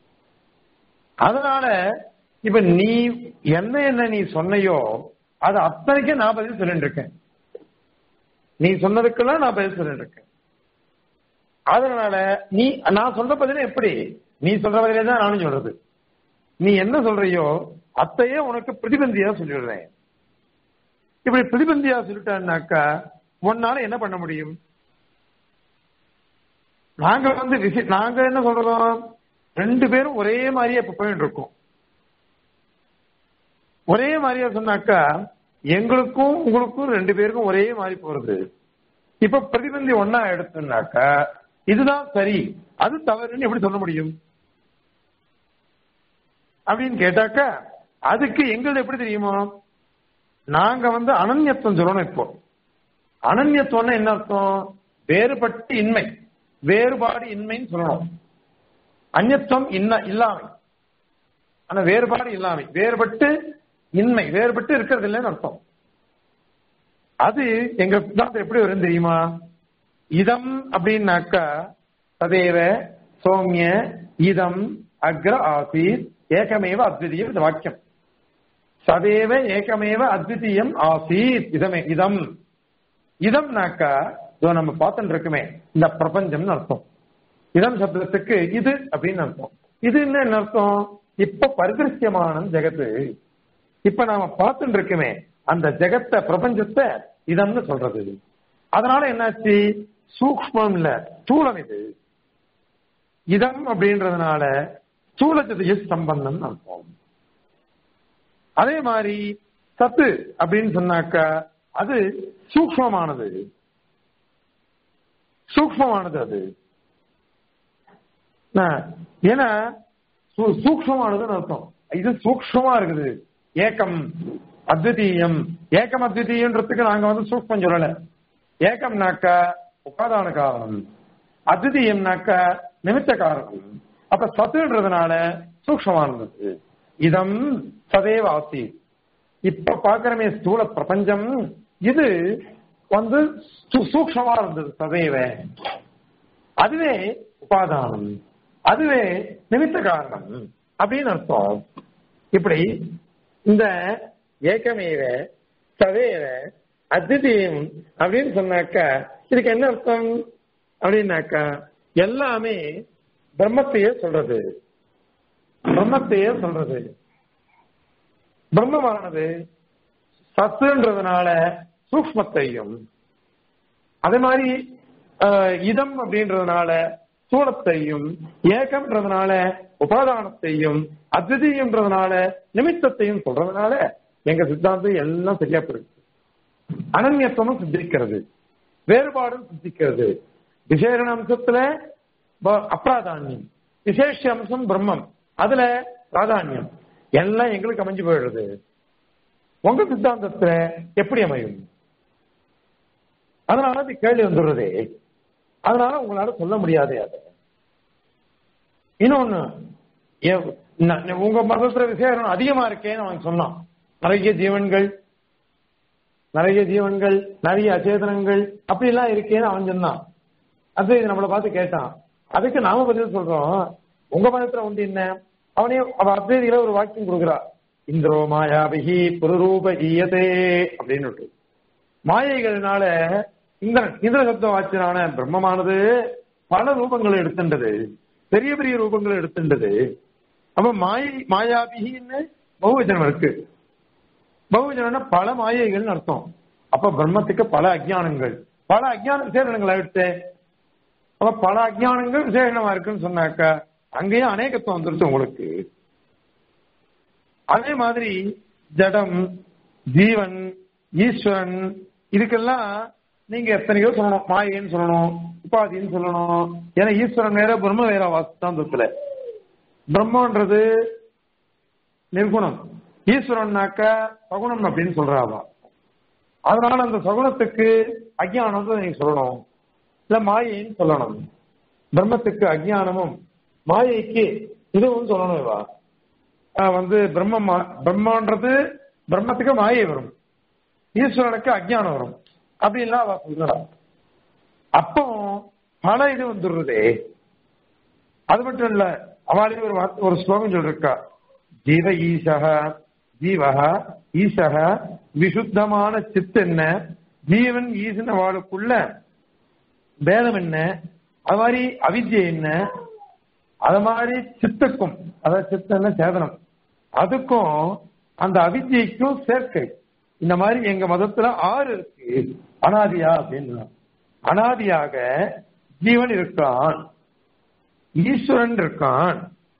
அதனால இப்ப நீ என்ன என்ன நீ சொன்னையோ அது அத்தனைக்கும் நான் பதில் சொல்லிட்டு இருக்கேன் நீ சொன்னதுக்கெல்லாம் நான் பதில் சொல்லிட்டு இருக்கேன் அதனால நீ நான் சொல்ற பதில எப்படி நீ சொல்ற பதிலே தான் நானும் சொல்றது நீ என்ன சொல்றியோ அத்தையே உனக்கு பிரதிபந்தியா சொல்லிடுறேன் இப்படி பிரதிபந்தியா சொல்லிட்டான்னாக்கா உன்னால என்ன பண்ண முடியும் நாங்க வந்து விசி- நாங்க என்ன சொல்றோம் ரெண்டு பேரும் ஒரே மாதிரியே இப்ப போயிட்டு இருக்கோம் ஒரே மாதிரியா சொன்னாக்கா எங்களுக்கும் உங்களுக்கும் ரெண்டு பேருக்கும் ஒரே மாதிரி போறது இப்ப பிரதிபந்தி ஒன்னா எடுத்தோம்னாக்கா இதுதான் சரி அது தவறுன்னு எப்படி சொல்ல முடியும் அப்படின்னு கேட்டாக்கா அதுக்கு எங்களுக்கு எப்படி தெரியுமா நாங்க வந்து அனன்யத்துவம் சொல்லணும் இப்போ அனன்யத்துவம்னா என்ன அர்த்தம் வேறுபட்டு இன்மை வேறுபாடு இன்மைன்னு சொல்லணும் அந்நியத்துவம் இன்ன இல்லாமை ஆனா வேறுபாடு இல்லாமை வேறுபட்டு இன்மை வேறுபட்டு இருக்கிறது இல்லைன்னு அர்த்தம் அது எங்க சித்தாந்தம் எப்படி வரும் தெரியுமா இதம் அப்படின்னாக்கா ததேவ சௌமிய இதம் அக்ர ஆசீத் ஏகமேவ அத்விதீயம் இந்த வாக்கியம் சதேவ ஏகமேவ அத்விதீயம் ஆசீத் இதமே இதம் இதம்னாக்கா இதோ நம்ம பார்த்துட்டு இருக்குமே இந்த பிரபஞ்சம்னு அர்த்தம் இதம் சப்தத்துக்கு இது அப்படின்னு அர்த்தம் இது என்ன அர்த்தம் இப்ப பரிதிருஷ்யமான ஜெகத்து இப்ப நாம பார்த்துட்டு இருக்குமே அந்த ஜெகத்தை பிரபஞ்சத்தை இதம்னு சொல்றது அதனால என்னாச்சு சூக்மம் இல்ல ஸ்தூலம் இது இதம் அப்படின்றதுனால ஸ்தூலத்துக்கு சம்பந்தம் அர்த்தம் அதே மாதிரி சத்து அப்படின்னு சொன்னாக்கா அது சூக்மமானது சூக்மமானது அது நான் ஏன்னா சூ- சூக்ஷ்மமானதுன்னு அர்த்தம் இது சூக்ஷ்மமா இருக்குது ஏக்கம் அத்விதீயம் ஏக்கம் அத்விதீயன்றதுக்கு நாங்க வந்து சூக்மம் சொல்லல ஏக்கம்னாக்கா உபாதான காரணம் அதிதீயம்னாக்க நிமித்த காரணம் அப்ப சத்துன்றதுனால சூக்ஷமா இருந்தது இதம் சதேவ ஆசி இப்ப பாக்குறமே ஸ்தூல பிரபஞ்சம் இது வந்து சு- சூக்ஷமா இருந்தது சதேவ அதுவே உபாதானம் அதுவே நிமித்த காரணம் அப்படின்னு அர்த்தம் இப்படி இந்த ஏகமேவ சதேவ அத்விதீயம் அப்படின்னு சொன்னாக்கா இதுக்கு என்ன அர்த்தம் அப்படின்னாக்கா எல்லாமே பிரம்மத்தையே சொல்றது பிரம்மத்தையே சொல்றது பிரம்மமானது சத்துன்றதுனால சூக்மத்தையும் அதே மாதிரி ஆஹ், இதம் அப்படின்றதுனால ஸ்தூலத்தையும் ஏகம்ன்றதுனால உபாதானத்தையும் அத்விதீயம்ன்றதுனால நிமித்தத்தையும் சொல்றதுனால எங்க சித்தாந்தம் எல்லாம் சரியா போயிருக்கு அனன்யத்துவமும் சித்திக்கிறது வேறுபாடும் சித்திக்கிறது விசேஷ அம்சத்துல ப- அப்ராதானியம் விசேஷ அம்சம் பிரம்மம் அதுல பிராதானியம் எல்லாம் எங்களுக்கு அமைஞ்சு போயிடுறது உங்க சித்தாந்தத்துல எப்படி அமையும் அதனால அது கேள்வி வந்துடுறதே அதனால உங்களால சொல்ல முடியாது அதை இன்னொன்னு எவ்- ந- உங்க மதத்துல விசேஷம் அதிகமா இருக்கேன்னு அவன் சொன்னான் நிறைய ஜீவன்கள் நிறைய ஜீவன்கள் நிறைய அச்சேதனங்கள் அப்படி எல்லாம் இருக்கேன்னு அவன் சொன்னான் அது இது நம்மளை பார்த்து கேட்டான் அதுக்கு நாம பதில் சொல்றோம் உங்க மதத்துல உண்டு என்ன அவனே அவ அத்வைதியில ஒரு வாக்கியம் கொடுக்குறா இந்திரோ மாயாபிகி புருரூப ஈயதே அப்படின்னு மாயைகள்னால இந்திரன் இந்திர சப்தம் வாச்சினான பிரம்மமானது பல ரூபங்களை எடுத்துண்டது பெரிய பெரிய ரூபங்களை எடுத்துண்டது அப்ப மாயை மாயாபிகின்னு பகுவச்சனம் இருக்கு பகுவச்சனம்னா பல மாயைகள்னு அர்த்தம் அப்ப பிரம்மத்துக்கு பல அஜ்ஞானங்கள் பல அஜ்ஞான விசேஷங்கள் ஆயிடுச்சு அப்ப பல அஜ்ஞானங்கள் விசேஷமா இருக்குன்னு சொன்னாக்கா அங்கேயும் அநேகத்துவம் வந்துருச்சு உங்களுக்கு அதே மாதிரி ஜடம் ஜீவன் ஈஸ்வரன் இதுக்கெல்லாம் நீங்க எத்தனையோ சொல்லணும் மாயைன்னு சொல்லணும் உபாதின்னு சொல்லணும் ஏன்னா ஈஸ்வரன் வேற பிரம்ம வேற வாஸ்தாந்தத்துல பிரம்மன்றது நிர்குணம் ஈஸ்வரன்னாக்க சகுணம் அப்படின்னு சொல்றாவா அதனால அந்த சகுனத்துக்கு அஜ்ஞானத்தை நீங்க சொல்லணும் இல்ல மாயைன்னு சொல்லணும் பிரம்மத்துக்கு அஜ்ஞானமும் மாயைக்கு இதுவும் சொல்லணும் இவா ஆஹ் வந்து பிரம்ம பிரம்மன்றது பிரம்மத்துக்கு மாயை வரும் ஈஸ்வரனுக்கு அஜ்ஞானம் வரும் அப்படின்லாம் அவ சொல்றா அப்போ பல இது வந்துடுறதே அது மட்டும் இல்ல அவளுக்கு ஒரு வார்த்தை ஒரு ஸ்லோகம் சொல்லிருக்கா ஜீவ ஈசக ஜீவக ஈசக விசுத்தமான சித்து என்ன ஜீவன் ஈசன் அவளுக்குள்ள பேதம் என்ன அது மாதிரி அவித்யை என்ன அது மாதிரி சித்துக்கும் அதாவது சித்தன சேதனம் அதுக்கும் அந்த அவித்யைக்கும் சேர்க்கை இந்த மாதிரி எங்க மதத்துல ஆறு இருக்கு அனாதியா அப்படின்னு அனாதியாக ஜீவன் இருக்கான் ஈஸ்வரன் இருக்கான்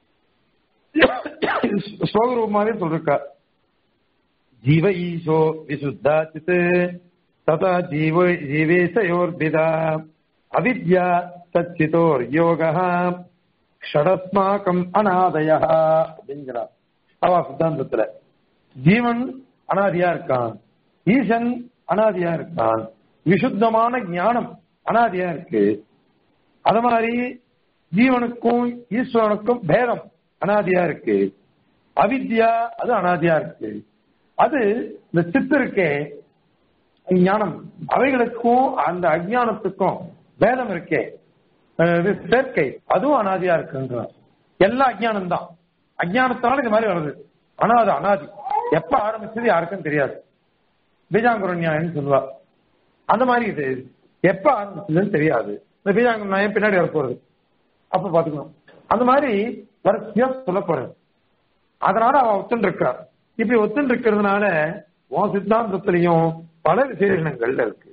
ஸ்லோகரூபமாவே சொல்லிருக்கா ஜீவ ஈசோ விசுத்தா சித் ததா ஜீவ ஜீவேசயோர்பிதா அவித்யா தச்சிதோர் யோகா ஷடஸ்மாக்கம் அநாதய அப்படிங்கிறார் அவா சித்தாந்தத்துல ஜீவன் அனாதியா இருக்கான் ஈசன் அனாதியா இருக்கான் விசுத்தமான ஞானம் அனாதியா இருக்கு அது மாதிரி ஜீவனுக்கும் ஈஸ்வரனுக்கும் பேதம் அனாதியா இருக்கு அவித்யா அது அனாதியா இருக்கு அது இந்த சித்து இருக்கே ஞானம் அவைகளுக்கும் அந்த அஜ்ஞானத்துக்கும் பேதம் இருக்கே அஹ் இது சேர்க்கை அதுவும் அனாதியா இருக்குன்றார் எல்லா அஜ்ஞானம் தான் அஜ்ஞானத்தினால இது மாதிரி வருது ஆனா அது அனாதி எப்ப ஆரம்பிச்சது யாருக்கும் தெரியாது பீஜாங்குர நியாயம்னு சொல்லுவா அந்த மாதிரி இது எப்ப ஆரம்பிச்சதுன்னு தெரியாது இந்த பீஜாங்குர நியாயம் பின்னாடி வரப்போறது அப்ப பாத்துக்கணும் அந்த மாதிரி வரிசையா சொல்ல போறது அதனால அவ ஒத்துன்னு இருக்கா இப்படி ஒத்துன்னு இருக்கிறதுனால உன் சித்தாந்தத்திலையும் பல விசேஷங்கள்ல இருக்கு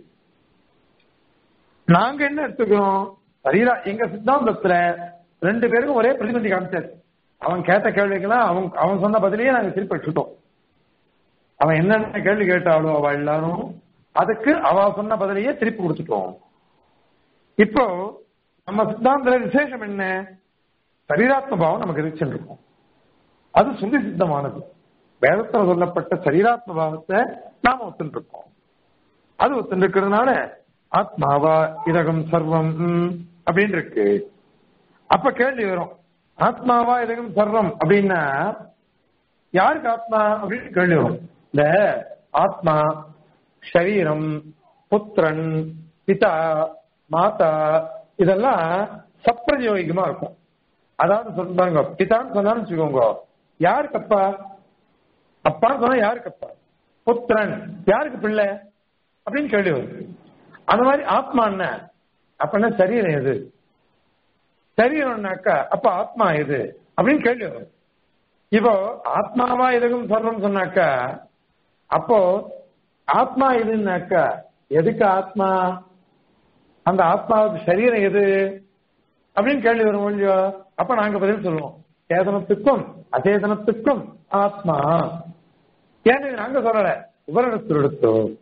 நாங்க என்ன எடுத்துக்கிறோம் சரீரா எங்க சித்தாந்தத்துல ரெண்டு பேருக்கும் ஒரே பிரதிபந்தி காமிச்சாச்சு அவன் கேட்ட கேள்விக்கெல்லாம் அவன் அவன் சொன்ன பதிலையே நாங்க திருப்பி வச்சுட்டோம் அவன் என்னென்ன கேள்வி கேட்டாலும் அவ எல்லாரும் அதுக்கு அவ சொன்ன பதிலையே திருப்பி கொடுத்துட்டோம் இப்போ நம்ம சித்தாந்த விசேஷம் என்ன சரீராத்ம பாவம் நமக்கு இருக்கும் அது சுந்தி சித்தமானது வேதத்துல சொல்லப்பட்ட சரீராத்ம பாவத்தை நாம ஒத்துட்டு இருக்கோம் அது ஒத்துட்டு இருக்கிறதுனால ஆத்மாவா இதகம் சர்வம் ம், அப்படின்னு இருக்கு அப்ப கேள்வி வரும் ஆத்மாவா எதுக்கும் சர்வம் அப்படின்னா யாருக்கு ஆத்மா அப்படின்னு கேள்வி வரும் இந்த ஆத்மா சரீரம் புத்திரன் பிதா மாதா இதெல்லாம் சப்பிரயோகிகமா இருக்கும் அதாவது சொல்ல பாருங்க பிதான்னு சொன்னாலும் வச்சுக்கோங்க யாருக்கு அப்பா அப்பான்னு சொன்னா யாருக்கு அப்பா புத்திரன் யாருக்கு பிள்ளை அப்படின்னு கேள்வி வருது அந்த மாதிரி ஆத்மா என்ன அப்படின்னா சரீரம் எது சரீரம்னாக்கா அப்ப ஆத்மா எது அப்படின்னு கேள்வி வரும் இப்போ ஆத்மாவா எதுக்கும் சொல்றோம் சொன்னாக்கா அப்போ ஆத்மா எதுன்னாக்கா எதுக்கு ஆத்மா அந்த ஆத்மாவுக்கு சரீரம் எது அப்படின்னு கேள்வி வரும் இல்லையோ அப்ப நாங்க பதில் சொல்லுவோம் சேதனத்துக்கும் அச்சேதனத்துக்கும் ஆத்மா ஏன்னு இது நாங்க சொல்லல உபரிடத்தில் எடுத்தோம்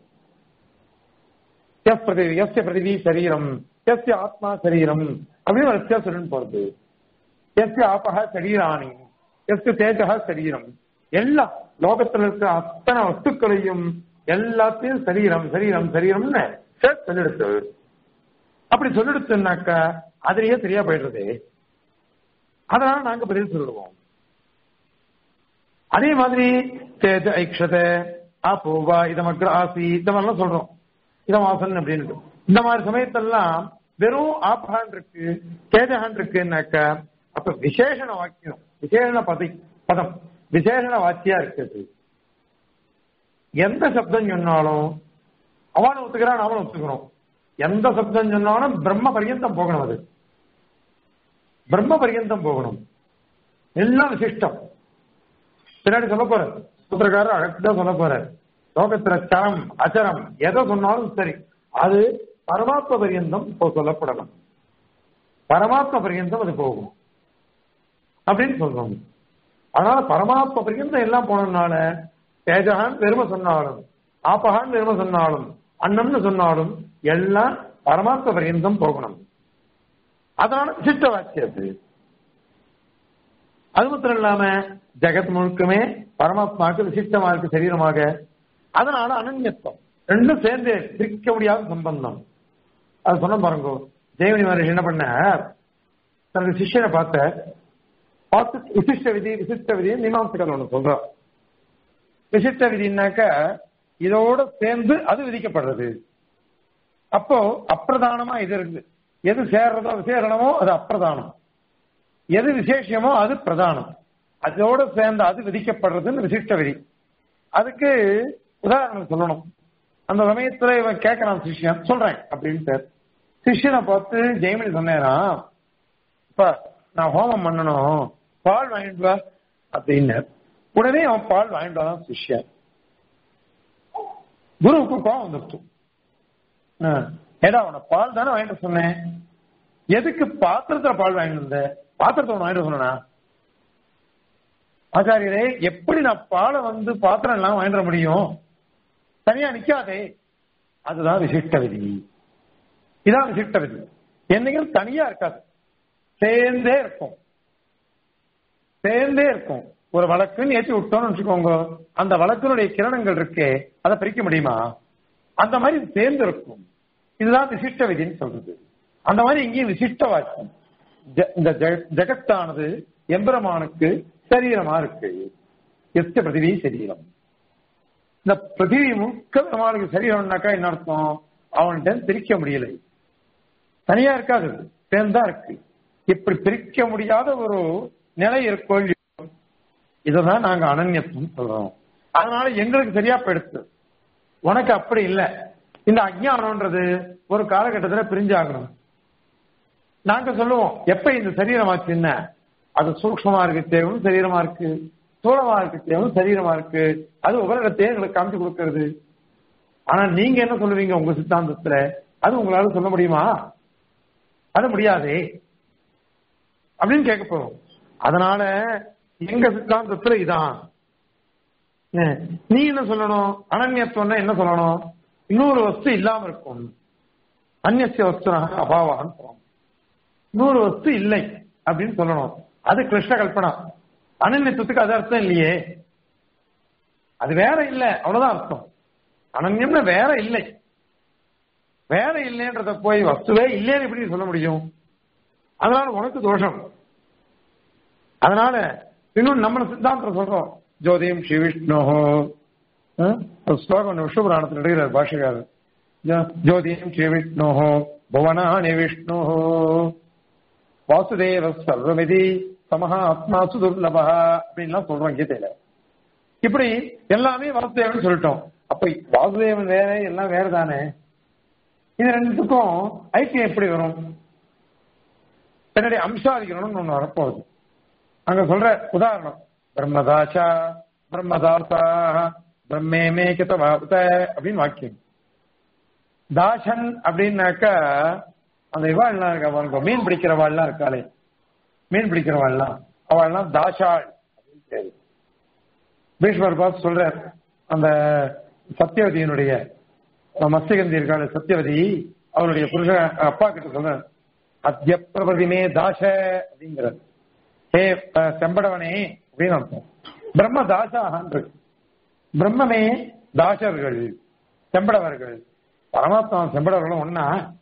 எஸ் பிரதி எஸ் பிரதிவி சரீரம் எஸ் ஆத்மா சரீரம் அப்படின்னு ஒரு வித்தியாசம் போறது எஸ் ஆபக சரீராணி எஸ் தேஜக சரீரம் எல்லாம் லோகத்தில் இருக்கிற அத்தனை வஸ்துக்களையும் எல்லாத்தையும் சரீரம் சரீரம் சரீரம்னு சேர்த்து சொல்லிடுத்து அப்படி சொல்லிடுத்துனாக்கா அதுலயே சரியா போயிடுறது அதனால நாங்க பதில் சொல்லுவோம் அதே மாதிரி தேஜ ஐக்ஷத ஆப்போவா இதமக்ர ஆசி இந்த மாதிரிலாம் சொல்றோம் இதமாசன் அப்படின்னு இந்த மாதிரி சமயத்தெல்லாம் வெறும் ஆப்பகான் இருக்கு தேஜகான் இருக்குன்னாக்கா அப்ப விசேஷண வாக்கியம் விசேஷண பதி பதம் விசேஷண வாக்கியா இருக்குது எந்த சப்தம் சொன்னாலும் அவனை ஒத்துக்கிறான் அவனை ஒத்துக்கிறோம் எந்த சப்தம் சொன்னாலும் பிரம்ம பரியந்தம் போகணும் அது பிரம்ம பரியந்தம் போகணும் எல்லாம் விசிஷ்டம் பின்னாடி சொல்ல போறார் சூத்திரக்காரர் அழகா சொல்ல போறார் லோகத்துல சரம் அச்சரம் எதை சொன்னாலும் சரி அது பரமாத்ம பரியந்தம் இப்போ சொல்லப்படலாம் பரமாத்ம பரியந்தம் அது போகும் அப்படின்னு சொல்றோம் அதனால பரமாத்ம பரியந்தம் எல்லாம் போனதுனால தேஜகான் பெருமை சொன்னாலும் ஆப்பகான் பெருமை சொன்னாலும் அன்னம்னு சொன்னாலும் எல்லாம் பரமாத்ம பரியந்தம் போகணும் அதனால சித்த வாக்கியது அது மாத்திரம் இல்லாம ஜெகத் முழுக்கமே பரமாத்மாவுக்கு விசிஷ்டமா இருக்கு சரீரமாக அதனால அனன்யத்துவம் ரெண்டும் சேர்ந்து பிரிக்க முடியாத சம்பந்தம் அது சொன்ன பாருங்க ஜெயமணி மகரிஷி என்ன பண்ண தனது சிஷ்யனை பார்த்த பார்த்து விசிஷ்ட விதி விசிஷ்ட விதி மீமாம்சகர் ஒண்ணு சொல்றோம் விசிஷ்ட விதினாக்க இதோட சேர்ந்து அது விதிக்கப்படுறது அப்போ அப்பிரதானமா இது இருக்கு எது சேர்றதோ விசேஷனமோ அது அப்பிரதானம் எது விசேஷமோ அது பிரதானம் அதோட சேர்ந்து அது விதிக்கப்படுறதுன்னு விசிஷ்ட விதி அதுக்கு உதாரணம் சொல்லணும் அந்த சமயத்துல இவன் கேட்கறான் சிஷ்யன் சொல்றேன் அப்படின்ட்டு சிஷ்யனை பார்த்து ஜெயமணி சொன்னேனா இப்ப நான் ஹோமம் பண்ணணும் பால் வாங்கிட்டு வா அப்படின்னு உடனே அவன் பால் வாங்கிட்டு வரான் சிஷ்யன் குருவுக்கு கோவம் வந்துருச்சு ஏடா அவனை பால் தானே வாங்கிட்டு சொன்னேன் எதுக்கு பாத்திரத்துல பால் வாங்கிட்டு வந்த பாத்திரத்தை வாங்கிட்டு சொன்னா ஆச்சாரியரே எப்படி நான் பாலை வந்து பாத்திரம் எல்லாம் வாங்கிட முடியும் தனியா நிக்காதே அதுதான் விசிஷ்ட விதி இதான் விசிஷ்ட விதி என்னைக்கும் தனியா இருக்காது சேர்ந்தே இருக்கும் சேர்ந்தே இருக்கும் ஒரு வழக்குன்னு ஏற்றி விட்டோம்னு வச்சுக்கோங்க அந்த வழக்கினுடைய கிரணங்கள் இருக்கே அதை பிரிக்க முடியுமா அந்த மாதிரி சேர்ந்து இருக்கும் இதுதான் விசிஷ்ட விதின்னு சொல்றது அந்த மாதிரி இங்கேயும் விசிஷ்ட வாக்கியம் இந்த ஜெகத்தானது எம்பெருமானுக்கு சரீரமா இருக்கு எஸ்ட பிரதிவி சரீரம் இந்த பிரதிவி முழுக்க பெருமாளுக்கு சரீரம்னாக்கா என்ன அர்த்தம் அவன்கிட்ட பிரிக்க முடியலை தனியா இருக்காது சேர்ந்தா இருக்கு இப்படி பிரிக்க முடியாத ஒரு நிலை இருக்கும் இததான் நாங்க அனன்யத்துவம் சொல்றோம் அதனால எங்களுக்கு சரியா போயிடுச்சு உனக்கு அப்படி இல்லை இந்த அஜ்ஞானம்ன்றது ஒரு காலகட்டத்தில் பிரிஞ்சாகணும் நாங்க சொல்லுவோம் எப்ப இந்த சரீரமாச்சு என்ன அது சூக்மமா இருக்கு தேவும் சரீரமா இருக்கு சூழமா இருக்கு தேவும் சரீரமா இருக்கு அது உபரிடத்தையே எங்களுக்கு காமிச்சு கொடுக்கறது ஆனா நீங்க என்ன சொல்லுவீங்க உங்க சித்தாந்தத்துல அது உங்களால சொல்ல முடியுமா அது முடியாதே அப்படின்னு கேட்க போறோம் அதனால எங்க சித்தாந்தத்துல இதான் நீ என்ன சொல்லணும் அனன்யத்துவம்னா என்ன சொல்லணும் இன்னொரு வஸ்து இல்லாம இருக்கும் அந்நிய வஸ்து அபாவான்னு சொல்லணும் இன்னொரு வஸ்து இல்லை அப்படின்னு சொல்லணும் அது கிருஷ்ண கல்பனா அனன்யத்துவத்துக்கு அது அர்த்தம் இல்லையே அது வேற இல்ல அவ்வளவுதான் அர்த்தம் அனன்யம்னா வேற இல்லை வேற இல்லைன்றத போய் வஸ்துவே இல்லைன்னு எப்படி சொல்ல முடியும் அதனால உனக்கு தோஷம் அதனால இன்னும் நம்ம சித்தாந்தம் சொல்றோம் ஜோதியம் ஸ்ரீ விஷ்ணு ஸ்லோகம் விஷ்ணு புராணத்தில் எடுக்கிறார் பாஷகாரர் ஜோதியம் ஸ்ரீ விஷ்ணு புவனானி விஷ்ணு வாசுதேவ சர்வமிதி சமஹா ஆத்மா சுதுர்லபா அப்படின்லாம் சொல்றோம் கீதையில இப்படி எல்லாமே வாசுதேவன் சொல்லிட்டோம் அப்ப வாசுதேவன் வேற எல்லாம் வேற தானே இது ரெண்டுத்துக்கும் ஐக்கியம் எப்படி வரும் பின்னாடி அம்சாதிகரணம்னு ஒண்ணு வரப்போகுது அங்க சொல்ற உதாரணம் பிரம்மதாசா பிரம்மதாசா பிரம்மே மே கிதவாபுத அப்படின்னு வாக்கியம் தாசன் அப்படின்னாக்கா அந்த இவாள்லாம் இருக்கா பாருங்க மீன் பிடிக்கிறவாள்லாம் இருக்காளே மீன் பிடிக்கிறவாள்லாம் அவள்லாம் தாஷாள் அப்படின்னு பேரு பீஷ்மர் பார்த்து சொல்றார் அந்த சத்தியவதியினுடைய மஸ்திகந்தி இருக்காள் சத்தியவதி அவருடைய புருஷ அப்பா கிட்ட சொல்ற அத்திய பிரபதிமே தாச அப்படிங்கிறார் ஹே செம்படவனே அப்படின்னு அர்த்தம் பிரம்ம தாசாகன்று பிரம்மமே தாசர்கள் செம்படவர்கள் பரமாத்மா செம்படவர்களும் ஒன்னா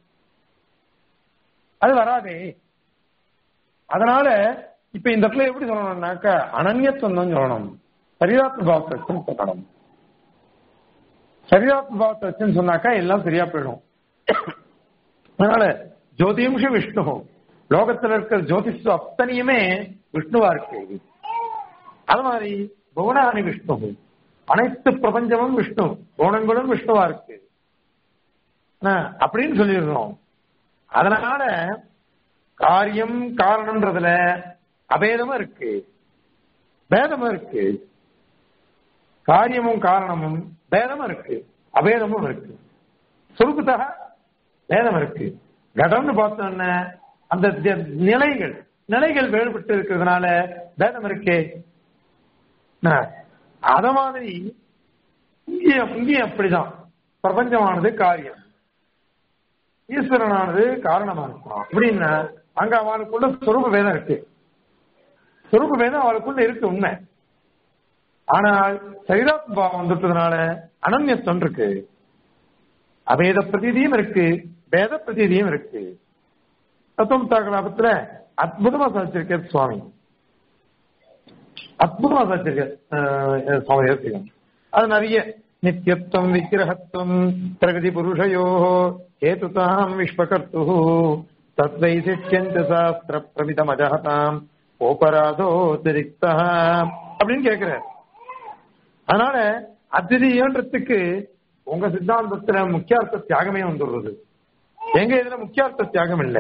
அது வராதே அதனால இப்ப இந்த இடத்துல எப்படி சொல்லணும்னாக்க அனன்யத்துவம் தான் சொல்லணும் சரீராத்ம பாவத்தை வச்சுன்னு சொல்லணும் சரீராத்ம பாவத்தை வச்சுன்னு சொன்னாக்கா எல்லாம் சரியா போயிடும் அதனால ஜோதியம்ஷ விஷ்ணு லோகத்துல இருக்கிற ஜோதிஷு அத்தனையுமே விஷ்ணுவா இருக்கு அது மாதிரி புவனானி விஷ்ணு அனைத்து பிரபஞ்சமும் விஷ்ணு குணங்களும் விஷ்ணுவா இருக்கு அப்படின்னு சொல்லிடுறோம் அதனால காரியம் காரணம்ன்றதுல அபேதமும் இருக்கு பேதமும் இருக்கு காரியமும் காரணமும் பேதமும் இருக்கு அபேதமும் இருக்கு சுருக்குத்தக பேதம் இருக்கு கடம்னு பார்த்தோம்னா அந்த நிலைகள் நிலைகள் வேறுபட்டு இருக்கிறதுனால பேதம் இருக்கே அத மாதிரி இங்கேயும் இங்கேயும் அப்படிதான் பிரபஞ்சமானது காரியம் ஈஸ்வரனானது காரணமா இருக்கும் அப்படின்னா அங்க அவளுக்குள்ள சொரூப வேதம் இருக்கு சொரூப வேதம் அவளுக்குள்ள இருக்கு உண்மை ஆனால் சைதாத்ம பாவம் வந்துட்டதுனால அனன்யத்துவம் இருக்கு அபேத பிரதீதியும் இருக்கு வேத பிரதீதியும் இருக்கு தத்துவம் தாக்கலாபத்துல அற்புதமா சாதிச்சிருக்கார் சுவாமி அற்புதமா சாதிச்சிருக்கார் சுவாமி ஏற்றுக்கணும் அது நிறைய நித்தியத்துவம் விக்கிரகத்துவம் பிரகதி புருஷயோ ஹேதுதாம் விஸ்வகர்த்து தத்வைசிஷ்யந்த சாஸ்திர பிரமிதம் அஜகதாம் ஓபராதோ திரிக்தா அப்படின்னு கேட்கிறார் அதனால அதிதீயன்றதுக்கு உங்க சித்தாந்தத்துல முக்கியார்த்த தியாகமே வந்துடுறது எங்க இதுல முக்கியார்த்த தியாகம் இல்லை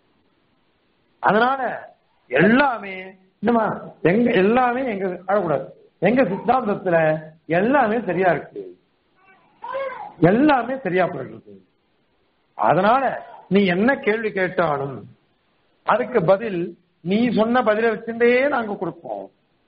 அதனால எல்லாமே என்னமா எங்க எல்லாமே எங்க ஆகக்கூடாது எங்க சித்தாந்தத்துல எல்லாமே சரியா இருக்கு எல்லாமே சரியா போயிடுறது அதனால நீ என்ன கேள்வி கேட்டாலும் அதுக்கு பதில் நீ சொன்ன பதில வச்சிருந்தே நாங்க கொடுப்போம்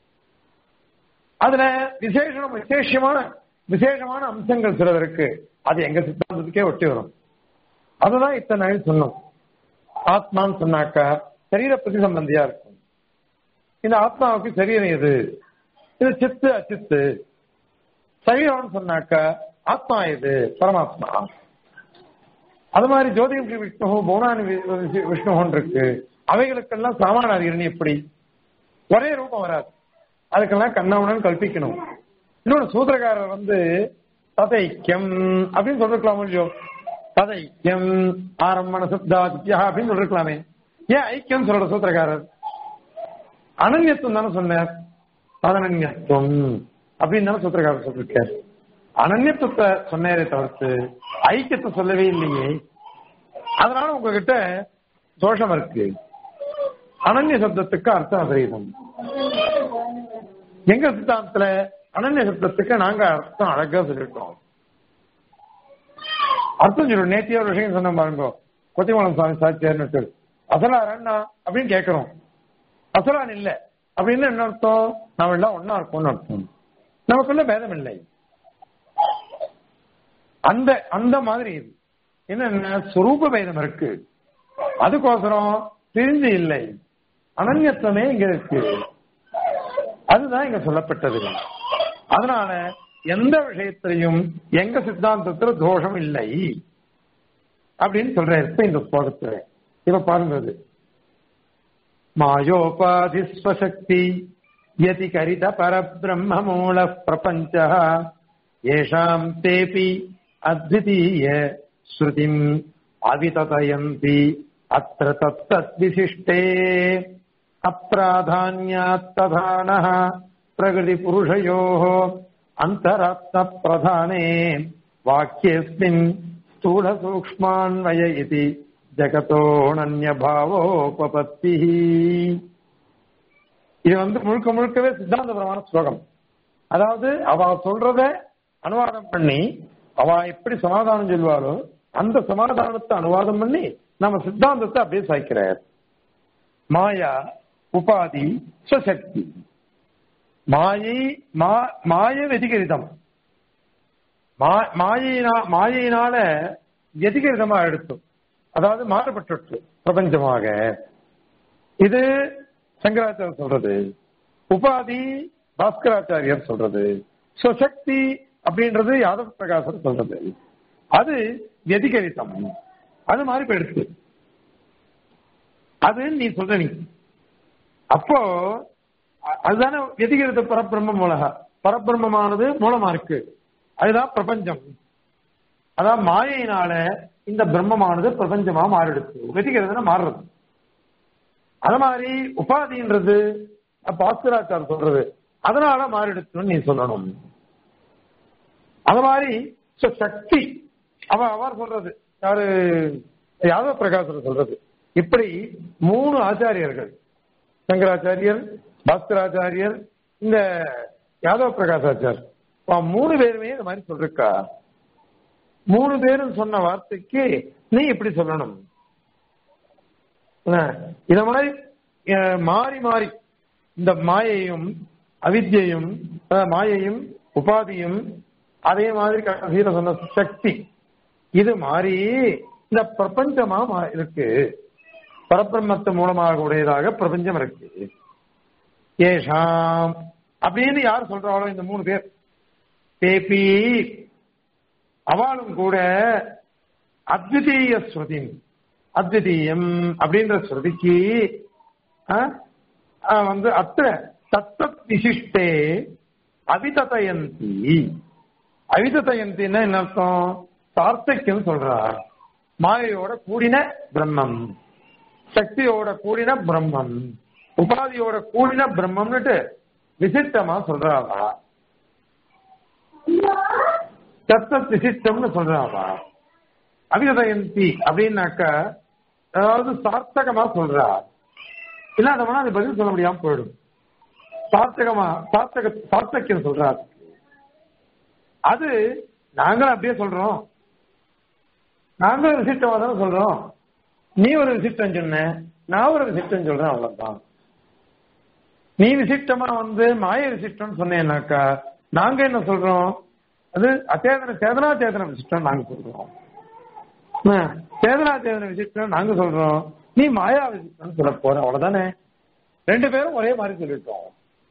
அதுல விசேஷம் விசேஷமான விசேஷமான அம்சங்கள் சிலது இருக்கு அது எங்க சித்தாந்தத்துக்கே ஒட்டி வரும் அதுதான் இத்தனை நாள் சொன்னோம் ஆத்மான்னு சொன்னாக்கா சரீர பிரதி சம்பந்தியா இருக்கும் இந்த ஆத்மாவுக்கு சரீரம் எது இது சித்து அச்சித்து சரீரம்னு சொன்னாக்கா ஆத்மா எது பரமாத்மா அது மாதிரி ஜோதிகம் ஸ்ரீ விஷ்ணு பௌனானி விஷ்ணுஹன் இருக்கு அவைகளுக்கெல்லாம் சாமானாதிகரணி எப்படி ஒரே ரூபம் வராது அதுக்கெல்லாம் கண்ணாவுடன் கல்பிக்கணும் இன்னொன்று சூத்திரக்காரர் வந்து ததைக்கியம் அப்படின்னு சொல்லிருக்கலாமோ இல்லையோ ததைக்கியம் ஆரம்பண சித்தாத்தியா அப்படின்னு சொல்லிருக்கலாமே ஏன் ஐக்கியம் சொல்ற சூத்திரக்காரர் அனன்யத்துவம் தானே சொன்னார் அதனன்யத்துவம் அப்படின்னு தானே சூத்திரக்காரர் சொல்லிருக்கார் அனன்யத்துவத்தை சொன்னேரே தவிர்த்து ஐக்கியத்தை சொல்லவே இல்லையே அதனால உங்ககிட்ட தோஷம் இருக்கு அனன்ய சப்தத்துக்கு அர்த்தம் அபரீதம் எங்க சித்தாந்தத்துல அனன்ய சப்தத்துக்கு நாங்க அர்த்தம் அழகா சொல்லிட்டோம் அர்த்தம் சொல்லுவோம் நேத்திய ஒரு விஷயம் சொன்ன பாருங்க கொத்திமலம் சுவாமி சாட்சியார்னு அசலா ரெண்டா அப்படின்னு கேட்கிறோம் அசலான் இல்ல அப்படின்னு என்ன அர்த்தம் நாம எல்லாம் ஒன்னா இருக்கோம்னு அர்த்தம் நமக்குள்ள பேதம் இல்லை அந்த அந்த மாதிரி இது என்ன சுரூப பேதம் இருக்கு அதுக்கோசரம் பிரிஞ்சு இல்லை அனன்யத்துவமே இங்க இருக்கு அதுதான் இங்க சொல்லப்பட்டது அதனால எந்த விஷயத்திலையும் எங்க சித்தாந்தத்துல தோஷம் இல்லை அப்படின்னு சொல்ற இப்ப இந்த ஸ்லோகத்துல இப்ப பாருங்க அது மாயோபாதிஸ்வசக்தி யதி கரித பரபிரம்ம மூல பிரபஞ்ச ஏஷாம் தேபி அத்விதீய ஸ்ருதிம் அவிததயந்தி அத்திர தத்தத் விசிஷ்டே அப்பிராதான்யாத்ததானः பிரகிருதி புருஷயோः அந்தராத்ம பிரதானே வாக்கியஸ்மின் ஸ்தூல சூக்ஷ்மான்வய இதி ஜகத்தோணன்யபாவோபபத்தி இது வந்து முழுக்க முழுக்கவே சித்தாந்தபரமான ஸ்லோகம் அதாவது அவ சொல்றத அனுவாதம் பண்ணி அவ எப்படி சமாதானம் சொல்வாரோ அந்த சமாதானத்தை அனுவாதம் பண்ணி நம்ம சித்தாந்தத்தை அப்படியே சாய்க்கிறார் மாயா உபாதி சுசக்தி மாயை மா- மாய வெதிகரிதம் மா- மாயையினா- மாயையினால வெதிகரிதமா எடுத்தோம் அதாவது மாறுபட்டு பிரபஞ்சமாக இது சங்கராச்சாரியர் சொல்றது உபாதி பாஸ்கராச்சாரியர் சொல்றது சுசக்தி அப்படின்றது யாதவ பிரகாசர் சொல்றது அது வெதிகரிதம் அது மாதிரி போயிடுச்சு அது நீ சொல்ற நீ அப்போ அ- அதுதானே வெதிகரித பரபிரம்ம மூலக பரபிரம்மமானது மூலமா இருக்கு அதுதான் பிரபஞ்சம் அதான் மாயையினால இந்த பிரம்மமானது பிரபஞ்சமா மாறிடுச்சு வெதிகிறதுனா மாறுறது அது மாதிரி உபாதின்றது பாஸ்கராச்சார் சொல்றது அதனால மாறிடுச்சுன்னு நீ சொல்லணும் அது மாதிரி so சக்தி அவ அவர் சொல்றது யாரு யாதவ பிரகாசர் சொல்றது இப்படி மூணு ஆச்சாரியர்கள் சங்கராச்சாரியர் பாஸ்கராச்சாரியர் இந்த யாதவ பிரகாசாச்சார் அவ மூணு பேருமே இந்த மாதிரி சொல்லிருக்கா மூணு பேரும் சொன்ன வார்த்தைக்கு நீ இப்படி சொல்லணும் என்ன? இத மாதிரி அஹ், மாறி மாறி இந்த மாயையும் அவித்யையும் அஹ், மாயையும் உபாதியும் அதே மாதிரி கடைசியில சொன்ன சக்தி இது மாறி இந்த பிரபஞ்சமா மா- இருக்கு பரபிரம்மத்து மூலமாக உடையதாக பிரபஞ்சம் இருக்கு ஏஷாம் அப்படின்னு யார் சொல்றாளோ இந்த மூணு பேர் பேபி அவளும் கூட அத்விதீய ஸ்ருதி அத்விதீயம் அப்படின்ற ஸ்ருதிக்கு ஆ, ஆ, வந்து அத்த தத்தத் விசிஷ்டே அவிததயந்தி அவிததயந்தின்னா என்ன அர்த்தம் சார்த்தக்கியம் சொல்றா மாயையோட கூடின பிரம்மம் சக்தியோட கூடின பிரம்மம் உபாதியோட கூடின பிரம்மம்னுட்டு விசிஷ்டமா சொல்றாவா தத்தத் விசிஷ்டம்னு சொல்றாவா அவிதயந்தி அப்படின்னாக்கா அதாவது சார்த்தகமா சொல்றா இல்லாதவனா அது பதில் சொல்ல முடியாம போயிடும் சார்த்தகமா சார்த்தக சார்த்தக்கியம் சொல்றா அது நாங்களும் அப்படியே சொல்றோம் நாங்களும் விசிஷ்டமா தானே சொல்றோம் நீ ஒரு விசிஷ்டம் சொன்ன நான் ஒரு விசிஷ்டம் சொல்றேன் அவ்வளவுதான் நீ விசிஷ்டமா வந்து மாய விசிஷ்டம்னு சொன்னேன்னாக்கா நாங்க என்ன சொல்றோம் அது அச்சேதன சேதனா சேதன விசிஷ்டம் நாங்க சொல்றோம் என்ன? சேதனா சேதன விசிஷ்டம் நாங்க சொல்றோம் நீ மாயா விசிஷ்டம் சொல்ல போற அவ்வளவுதானே ரெண்டு பேரும் ஒரே மாதிரி சொல்லிட்டோம்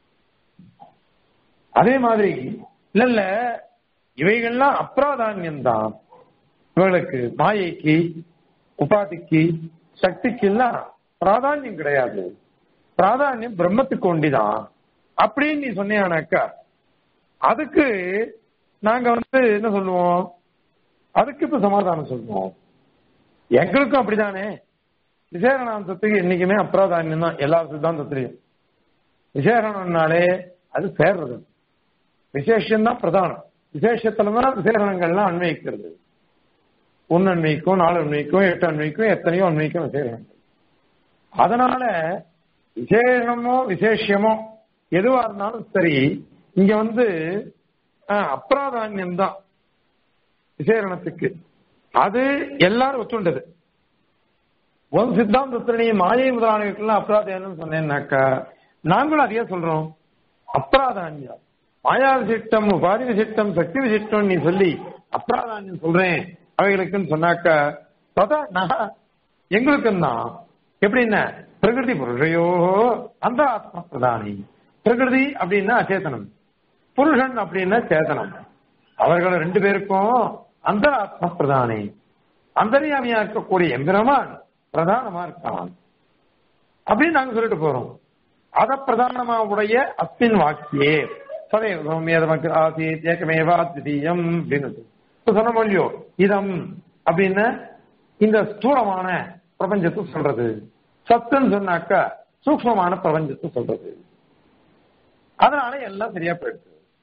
அதே மாதிரி இல்ல இல்ல இவைகள்லாம் அப்பிராதானியம் தான் இவங்களுக்கு மாயைக்கு உபாதிக்கு சக்திக்கு எல்லாம் பிராதானியம் கிடையாது பிராதானியம் பிரம்மத்துக்கு ஒண்டிதான் அப்படின்னு நீ சொன்னியானாக்கா அதுக்கு நாங்க வந்து என்ன சொல்லுவோம் அதுக்கு இப்ப சமாதானம் சொல்லுவோம் எங்களுக்கும் அப்படிதானே விசேஷணாந்தத்துக்கு என்னைக்குமே அப்பிராதானியம் தான் எல்லா சித்தாந்தத்திலையும் விசேஷணம்னாலே அது சேர்றது விசேஷம் தான் பிரதானம் விசேஷத்துல தான் விசேஷணங்கள்லாம் அன்வயிக்கிறது ஒன்னு அன்வைக்கும் நாலு அன்வைக்கும் எட்டு அன்வைக்கும் எத்தனையோ அன்வைக்கும் விசேஷங்கள் அதனால விசேஷமோ விசேஷமோ எதுவா இருந்தாலும் சரி இங்க வந்து ஆஹ், அப்பிராதானியம் தான் விசேஷணத்துக்கு அது எல்லாரும் ஒத்துண்டது ஒரு சித்தாந்தத்துல நீ மாயை முதலானவர்களுக்கெல்லாம் அப்பிராதானியம் சொன்னேன்னாக்கா நாங்களும் அதையே சொல்றோம் அப்பிராதானியம் மாயா விசிஷ்டம் உபாதி விசிஷ்டம் சக்தி விசிஷ்டம் நீ சொல்லி அப்பிராதானியம் சொல்றேன் அவைகளுக்குன்னு சொன்னாக்கா ததா நான் எங்களுக்கும் தான் எப்படின்னா பிரகிருதி புருஷையோ அந்த ஆத்ம பிரதானி பிரகிருதி அப்படின்னா அச்சேதனம் புருஷன் அப்படின்னா சேதனம் அவர்கள் ரெண்டு பேருக்கும் அந்த ஆத்ம பிரதானி அந்தரியாமியா இருக்கக்கூடிய எம்பிரமான் பிரதானமா இருக்கான் அப்படின்னு நாங்க சொல்லிட்டு போறோம் அத பிரதானமா உடைய அஸ்மின் வாக்கியே சதேவமேதமக்கு ஆசீத் ஏகமேவா திதீயம் அப்படின்னு இப்ப சொன்ன மொழியோ இதம் அப்படின்னு இந்த ஸ்தூலமான பிரபஞ்சத்தை சொல்றது சத்துன்னு சொன்னாக்கா சூக்மமான பிரபஞ்சத்தை சொல்றது அதனால எல்லாம் சரியா போயிடுது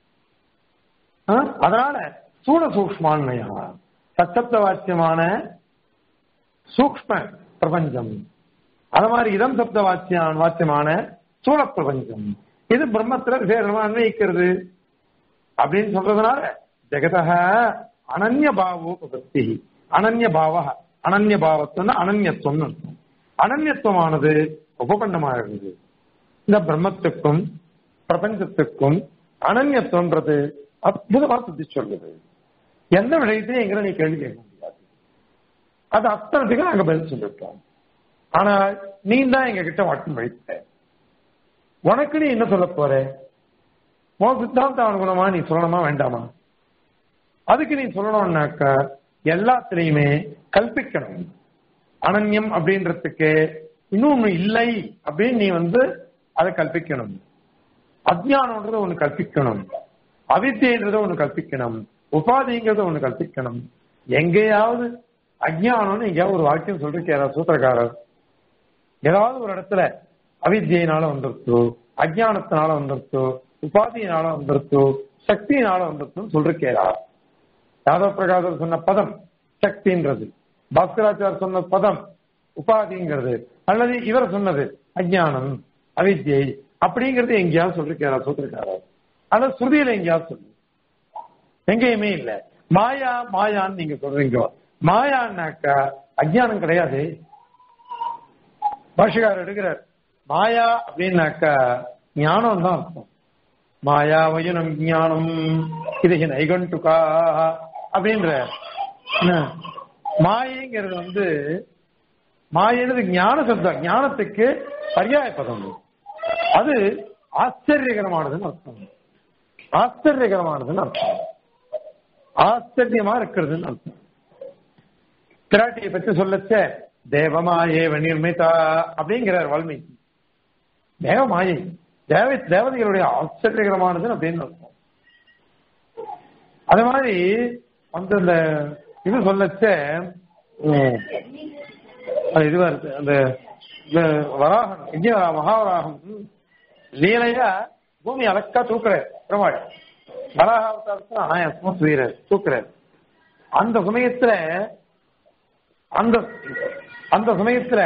ஆ? அதனால சூழ சூக்மான்மையா சச்சப்த வாக்கியமான சூக்ம பிரபஞ்சம் அது மாதிரி இதம் சப்த வாக்கிய வாக்கியமான சூழ பிரபஞ்சம் இது பிரம்மத்துல விசேஷமா அன்வயிக்கிறது அப்படின்னு சொல்றதுனால ஜெகதக அனன்ய பாவோபத்தி அனன்ய பாவ அனன்ய பாவத்துவம் அனன்யத்துவம் அர்த்தம் அனன்யத்துவமானது உபபண்டமாகிறது இந்த பிரம்மத்துக்கும் பிரபஞ்சத்துக்கும் அனன்யத்துவன்றது அற்புதமா சுத்தி சொல்லுது எந்த விஷயத்தையும் எங்களை நீ கேள்வி கேட்க முடியாது அது அத்தனத்துக்கு நாங்க பதில் சொல்லிருக்கோம் ஆனா நீ தான் எங்க கிட்ட வாட்டம் வைத்த உனக்கு நீ என்ன சொல்ல போற உன் சித்தாந்த அனுகுணமா நீ சொல்லணுமா வேண்டாமா அதுக்கு நீ சொல்லணும்னாக்கா எல்லாத்திலையுமே கல்பிக்கணும் அனன்யம் அப்படின்றதுக்கு இன்னொன்னு இல்லை அப்படின்னு நீ வந்து அதை கல்பிக்கணும் அஜ்ஞானம்ன்றத ஒண்ணு கல்பிக்கணும் அவித்தியன்றத ஒண்ணு கல்பிக்கணும் உபாதிங்கிறத ஒண்ணு கல்பிக்கணும் எங்கேயாவது அஜ்ஞானம்னு எங்கேயாவது ஒரு வாக்கியம் சொல்லிருக்காரா சூத்திரக்காரர் ஏதாவது ஒரு இடத்துல அவித்தியினால வந்துருத்தோ அஜ்ஞானத்தினால வந்துருத்தோ உபாதியினால வந்துருத்தோ சக்தியினால வந்துருத்தோன்னு சொல்லிருக்கேரா யாதவ பிரகாசர் சொன்ன பதம் சக்தின்றது பாஸ்கராச்சார் சொன்ன பதம் உபாதிங்கிறது அல்லது இவர் சொன்னது அஜ்ஞானம் அவித்யை அப்படிங்கிறது எங்கேயாவது சொல்லிருக்காரா சூத்திரக்காரர் அல்லது ஸ்ருதியில எங்கேயாவது சொல்லு எங்கேயுமே இல்ல மாயா மாயான்னு நீங்க சொல்றீங்க மாயான்னாக்கா அஜ்ஞானம் கிடையாது பாஷகாரர் எடுக்கிறார் மாயா அப்படின்னாக்கா ஞானம் தான் அர்த்தம் மாயா வயனம் ஞானம் இது நைகண்டுகா அப்படின்ற என்ன? மாயைங்கிறது வந்து மாயைன்றது ஞான சப்தம் ஞானத்துக்கு பர்யாய பதம் அது ஆச்சரியகரமானதுன்னு அர்த்தம் ஆச்சரியகரமானதுன்னு அர்த்தம் ஆச்சரியமா இருக்கிறதுன்னு அர்த்தம் பிராட்டியை பற்றி சொல்லச்ச தேவமாயேவ நிர்மிதா அப்படிங்கிறார் வால்மீகி தேவமாயை தேவ தேவதைகளுடைய ஆச்சரியகரமானது அப்படின்னு அர்த்தம் அது மாதிரி அந்த இந்த இது சொல்லச்ச உம், அது இதுவா இருக்கு அந்த இந்த வராகம் இங்கே மகாவராகம் லீலையா பூமி அலக்கா தூக்குறாரு பெருமாள் வராகாவதாரத்துல ஆயாசமா தூயிறாரு தூக்குறாரு அந்த சமயத்துல அந்த அந்த சமயத்துல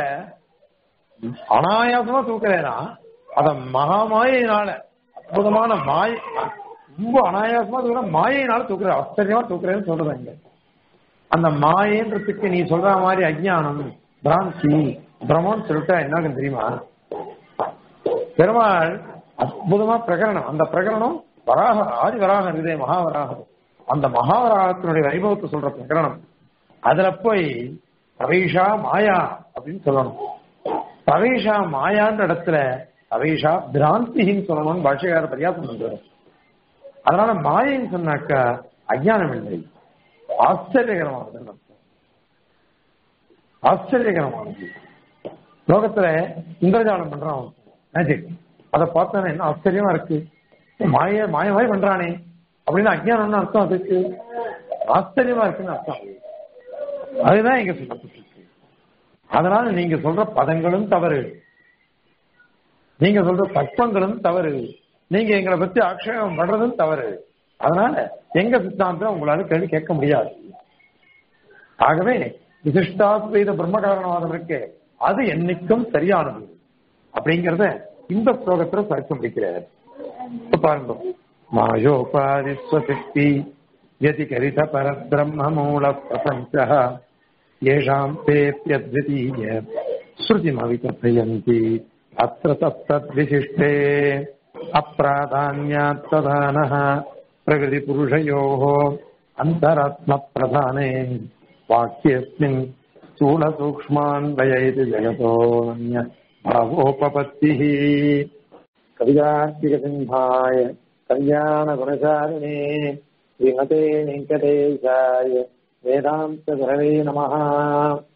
அனாயாசமா தூக்குறேனா அத மகாமாயினால அற்புதமான மாய ரொம்ப அனாயாசமா தூக்குற மாயினால தூக்குற ஆச்சரியமா தூக்குறேன்னு சொல்றேன் இங்க அந்த மாயன்றதுக்கு நீ சொல்ற மாதிரி அஜ்ஞானம் பிராந்தி பிரம்மன்னு சொல்லிட்டா என்ன தெரியுமா பெருமாள் அற்புதமா பிரகரணம் அந்த பிரகரணம் வராக ஆதி வராகம் இருக்குதே மகாவராகம் அந்த மகாவராகத்தினுடைய வைபவத்தை சொல்ற பிரகரணம் அதுல போய் பிரவேஷா மாயா அப்படின்னு சொல்லணும் பிரவேஷா மாயான்ற இடத்துல பிரவேஷா பிராந்தின்னு சொல்லணும்னு பாஷைக்கார பரியாசம் பண்றாரு அதனால மாயைன்னு சொன்னாக்கா அஜ்ஞானம் இல்லை ஆச்சரியகரமானதுன்னு அர்த்தம் ஆச்சரியகரமானது லோகத்துல இந்திரஜாலம் பண்றான் மேஜிக் அதை பார்த்தா என்ன ஆச்சரியமா இருக்கு மாய மாயமாய் பண்றானே அப்படின்னு அஜ்ஞானம்னு அர்த்தம் அதுக்கு ஆச்சரியமா இருக்குன்னு அர்த்தம் அதுதான் இங்க சொல்லப்பட்டிருக்கு அதனால நீங்க சொல்ற பதங்களும் தவறு நீங்க சொல்ற தத்துவங்களும் தவறு நீங்க எங்களை பத்தி ஆக்ஷேபம் பண்றதும் தவறு அதனால எங்க சித்தாந்தம் உங்களால கேள்வி கேட்க முடியாது ஆகவே விசிஷ்டாத்வைத பிரம்ம காரணவாதம் இருக்கு அது என்னைக்கும் சரியானது அப்படிங்கறத இந்த ஸ்லோகத்துல சரிச்சு முடிக்கிறார் இப்ப பாருங்க மாயோபாதிஸ்வசக்தி व्यतिकरित परब्रह्ममूल प्रपञ्चः येषाम् तेऽप्यद्वितीय श्रुतिमविकथयन्ति अत्र तत्तद्विशिष्टे अप्राधान्यात् प्रधानः प्रकृतिपुरुषयोः अन्तरात्मप्रधाने वाक्येऽस्मिन् स्थूलसूक्ष्मान्वय इति जगतोऽन्य भावोपपत्तिः कविदार्तिकसिंहाय कल्याणगुणचारिणे श्रीमते वेङ्कटेशाय वेदान्तगुरवे नमः